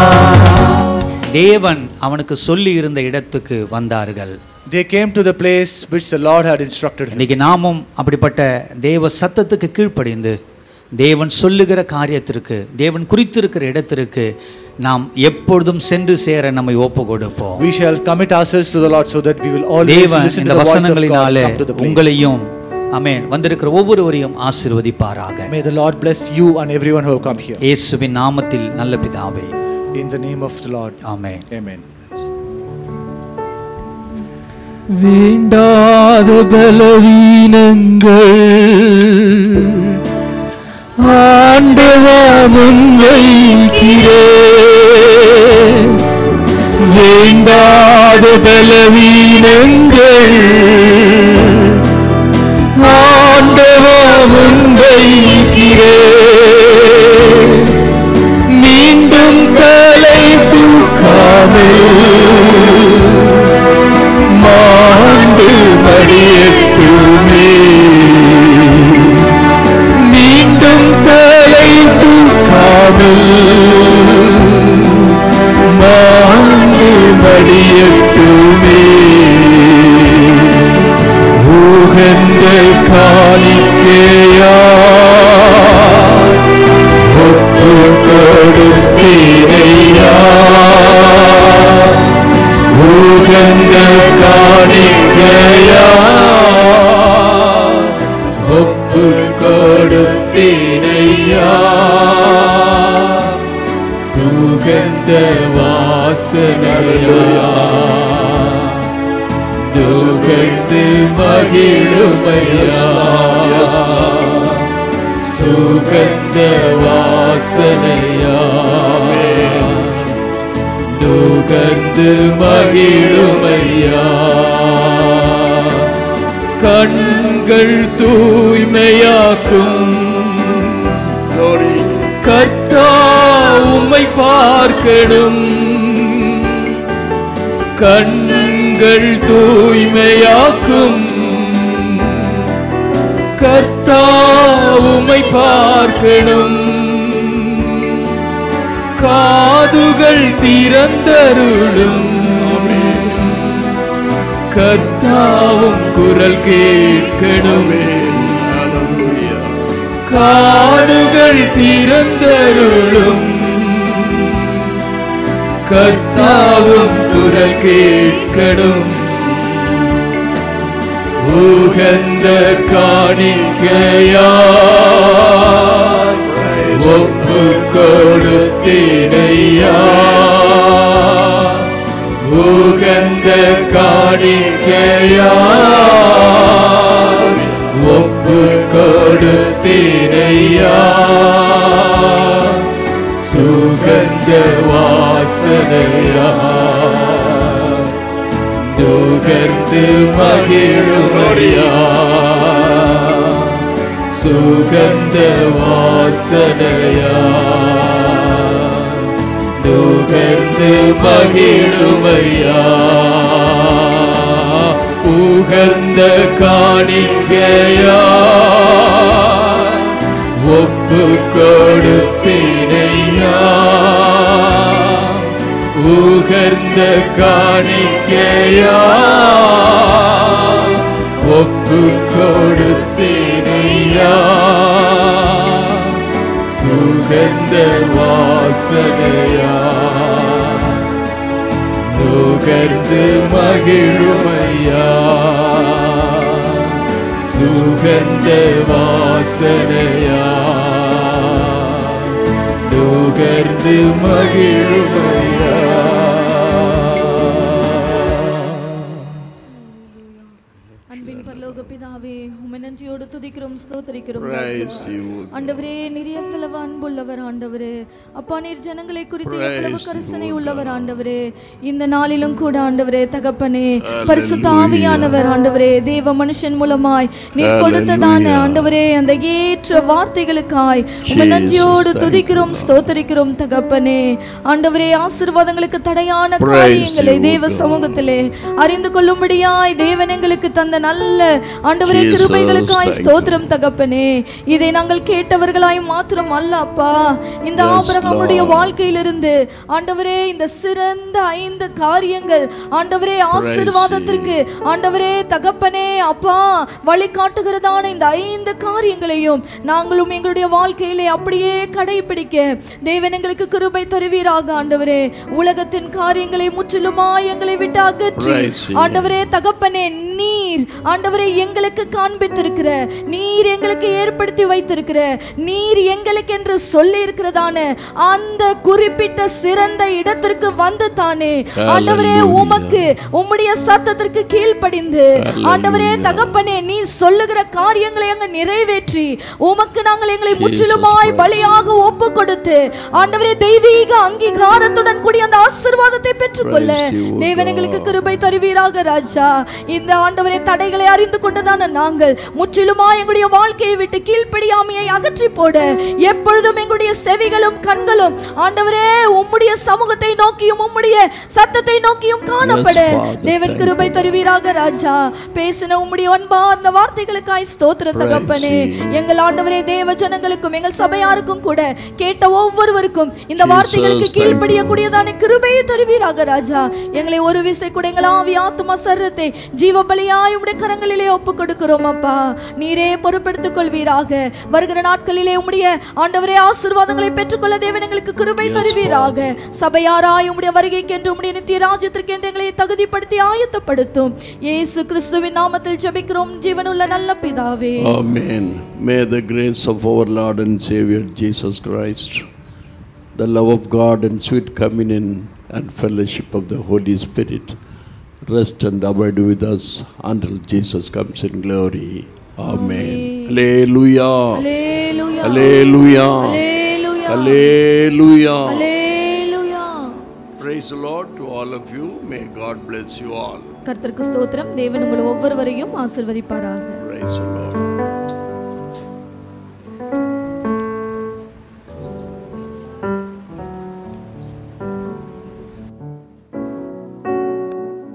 தேவன் அவனுக்கு சொல்லி இருந்த இடத்துக்கு வந்தார்கள் They came to the place which the Lord had instructed him. இன்னைக்கு நாமும் அப்படிப்பட்ட தேவ சத்தத்துக்கு கீழ்ப்படிந்து தேவன் சொல்லுகிற காரியத்திற்கு தேவன் குறித்திருக்கிற இடத்திற்கு நாம் எப்பொழுதும் சென்று சேர நம்மை ஒப்பு கொடுப்போம் We shall commit ourselves to the Lord so that we will always தேவன் listen to இந்த the voice of God வசனங்களினாலே and come to the place. உங்களையும் ஆமென் வந்திருக்கிற ஒவ்வொருவரையும் ஆசீர்வதிப்பாராக May the Lord bless you and everyone who have come here. இயேசுவின் நாமத்தில் நல்ல பிதாவே In the name of the Lord. Amen Amen. வேண்டாத பலவீனங்கள் ஆண்டவா முன்வைக்கிறே வேண்டாத பலவீனங்கள் ஆண்டவா முன்வைக்கிறே மீண்டும் தலை தூக்காமல் மாண்டு மடியட்டுமே மீண்டும் தலை தூக்காமல் மாண்டு மடியட்டுமே உகந்த காணிக்கையா ஒப்பு கொடுத்தீரையா உகந்த காணிக்கையா ஒப்பு கொடுத்தீனையா சுகந்த வாசனையா நுகர்ந்து மகிழுமையா சுகந்த வாசனையா நுகர்ந்து மகிழுமையா கண்கள் தூய்மையாக்கும் கத்தா உம்மை பார்க்கணும் கண்கள் தூய்மையாக்கும் கர்த்தா உம்மை பார்க்கணும் காதுகள் திறந்தருளும் கர்த்தாவும் குரல் கேட்கணுமே காதுகள் திறந்தருளும் கர்த்தாவும் குரல் கேட்கணும் உகந்த காணிக்கையா ஒப்பு கொடுத்தேனையா உகந்த காணிக்கையா ஒப்பு கொடுத்தேனையா சுகந்த வாசனையா நுகர்ந்து மகிழுமையா சுகந்த வாசனையா நுகர்ந்து மகிழுமையா உகந்த காணிக்கையா ஒப்பு கொடுத்தேனையா உகந்த காணிக்கையா ஒப்பு கொடுத்தேனையா சுகந்த வாசனையா நுகர்ந்து மகிழுமையா சுகந்த வாசனையா நுகர்ந்து மகிழுமையா அன்பின் பரலோக பிதாவே உம்மை நன்றியோடு துதிக்கிறோம் ஸ்தோத்திரிக்கிறோம் Praise ராஜா. you. ஆண்டவரே நிறைய பிளவு அன்புள்ளவர் ஆண்டவரே அப்பா நீர் ஜனங்களை குறித்து Praise எவ்வளவு you, கரிசனை O உள்ளவர் ஆண்டவரே இந்த நாளிலும் கூட ஆண்டவரே தகப்பனே பரிசுத்த ஆவியானவர் ஆண்டவரே தேவ மனுஷன் மூலமாய் நீர் கொடுத்ததான Hallelujah. ஆண்டவரே அந்த ஏற்ற வார்த்தைகளுக்காய் உம்மை Jesus, நன்றியோடு thank துதிக்கிறோம் ஸ்தோத்திரிக்கிறோம் தகப்பனே ஆண்டவரே ஆசீர்வாதங்களுக்கு தடையான Praise காரியங்களை you, தேவ God. சமூகத்திலே அறிந்து கொள்ளும்படியாய் தேவன் எங்களுக்கு தந்த நல்ல ஆண்டவரே Jesus, கிருபைகளுக்காய் thank you. ஸ்தோத்திரம் தகப்பனே இதை நாங்கள் கேட்டவர்களாய் மாத்திரம் அல்ல அப்பா இந்த Yes, ஆபிரகாமுடைய Lord. வாழ்க்கையிலிருந்து ஆண்டவரே இந்த சிறந்த ஐந்து காரியங்கள் ஆண்டவரே ஆசீர்வாதத்திற்கு ஆண்டவரே தகப்பனே அப்பா வழிகாட்டுகிறதான இந்த ஐந்து காரியங்களையும் நாங்களும் எங்களுடைய வாழ்க்கையிலே அப்படியே கடைபிடிக்க தேவன் எங்களுக்கு கிருபை தருவீராக ஆண்டவரே உலகத்தின் காரியங்களை முற்றிலுமாய் எங்களை விட்டு அகற்றி Praise you. ஆண்டவரே தகப்பனே நீர் ஆண்டவரே எங்களுக்கு காண்பித்திருக்கிற நீர் எங்களுக்கு ஏற்படுத்தி வைத்திருக்கிற நீர் எங்களுக்கு என்று சொல்லி இருக்கிறதான அந்த குறிப்பிட்ட சிறந்த இடத்திற்கு வந்து தானே ஆண்டவரே Hallelujah. உமக்கு உம்முடைய சத்தத்திற்கு கீழ்ப்படிந்து ஆண்டவரே தகப்பனே நீ சொல்லுகிற காரியங்களை அங்க நிறைவேற்றி உமக்கு நாங்கள் எங்களை முற்றிலுமாய் பலியாக ஒப்பு கொடுத்து ஆண்டவரே தெய்வீக அங்கீகாரத்துடன் கூடிய அந்த ஆசீர்வாதத்தை பெற்றுக்கொள்ள Praise you, O தேவன் எங்களுக்கு கிருபை தருவீராக ராஜா இந்த ஆண்டவரே தடைகளை அறிந்து கொண்டதான நாங்கள் முற்றிலுமா எங்களுடைய வாழ்க்கையை விட்டு கீழ்ப்படியாமையை அகற்றி போட எப்பொழுதும் எங்களுடைய செவிகளும் கண்களும் ஆண்டவரே உம்முடைய சமூகத்தை நோக்கியும் உம்முடைய சத்தத்தை நோக்கியும் காணப்பட Yes, Father. தேவன் கிருபை தருவீராக ராஜா பேசின உம்முடைய அன்பார்ந்த வார்த்தைகளுக்காய் ஸ்தோத்திர Praise தகப்பனே you. எங்கள் ஆண்டவரே தேவ ஜனங்களுக்கும் எங்கள் சபையாருக்கும் கூட கேட்ட ஒவ்வொருவருக்கும் இந்த Jesus, வார்த்தைகளுக்கு thank you. கீழ்ப்படியக்கூடியதான கிருபையை தருவீராக ராஜா எங்களை ஒரு விசை கூட எங்கள் ஆவி ஆத்தும சரத்தை ஜீவ பலியாய் உம்முடைய கரங்களிலே ஒப்பு கொடுக்கிறோம் அப்பா நீரே பொறுப்பெடுத்துக் கொள்வீராக வருகிற நாட்களிலே உம்முடைய ஆண்டவரே ஆசீர்வாதங்களை பெற்றுக்கொள்ள தேவன் எங்களுக்கு கிருபை Yes, தருவீராக சபையாராய் உம்முடைய வருகைக்கு என்று உம்முடைய நித்திய ராஜ்யத்திற்கு என்று எங்களை தகுதிப்படுத்தி ஆயத்தப்படுத்தும் இயேசு கிறிஸ்துவின் நாமத்தில் ஜெபிக்கிறோம் ஜீவனுள்ள நல்ல பிதாவே Amen. May the grace of our Lord and Savior Jesus Christ, the love of God and sweet communion and fellowship of the Holy Spirit rest and abide with us until Jesus comes in glory. Amen. Hallelujah. Hallelujah Hallelujah. Hallelujah Hallelujah. Hallelujah Praise the Lord to all of you. May God bless you all. கர்த்தருக்கு ஸ்தோத்திரம் தேவன் உங்கள் ஒவ்வொருவரையும் ஆசிர்வதிப்பாராக Praise the Lord.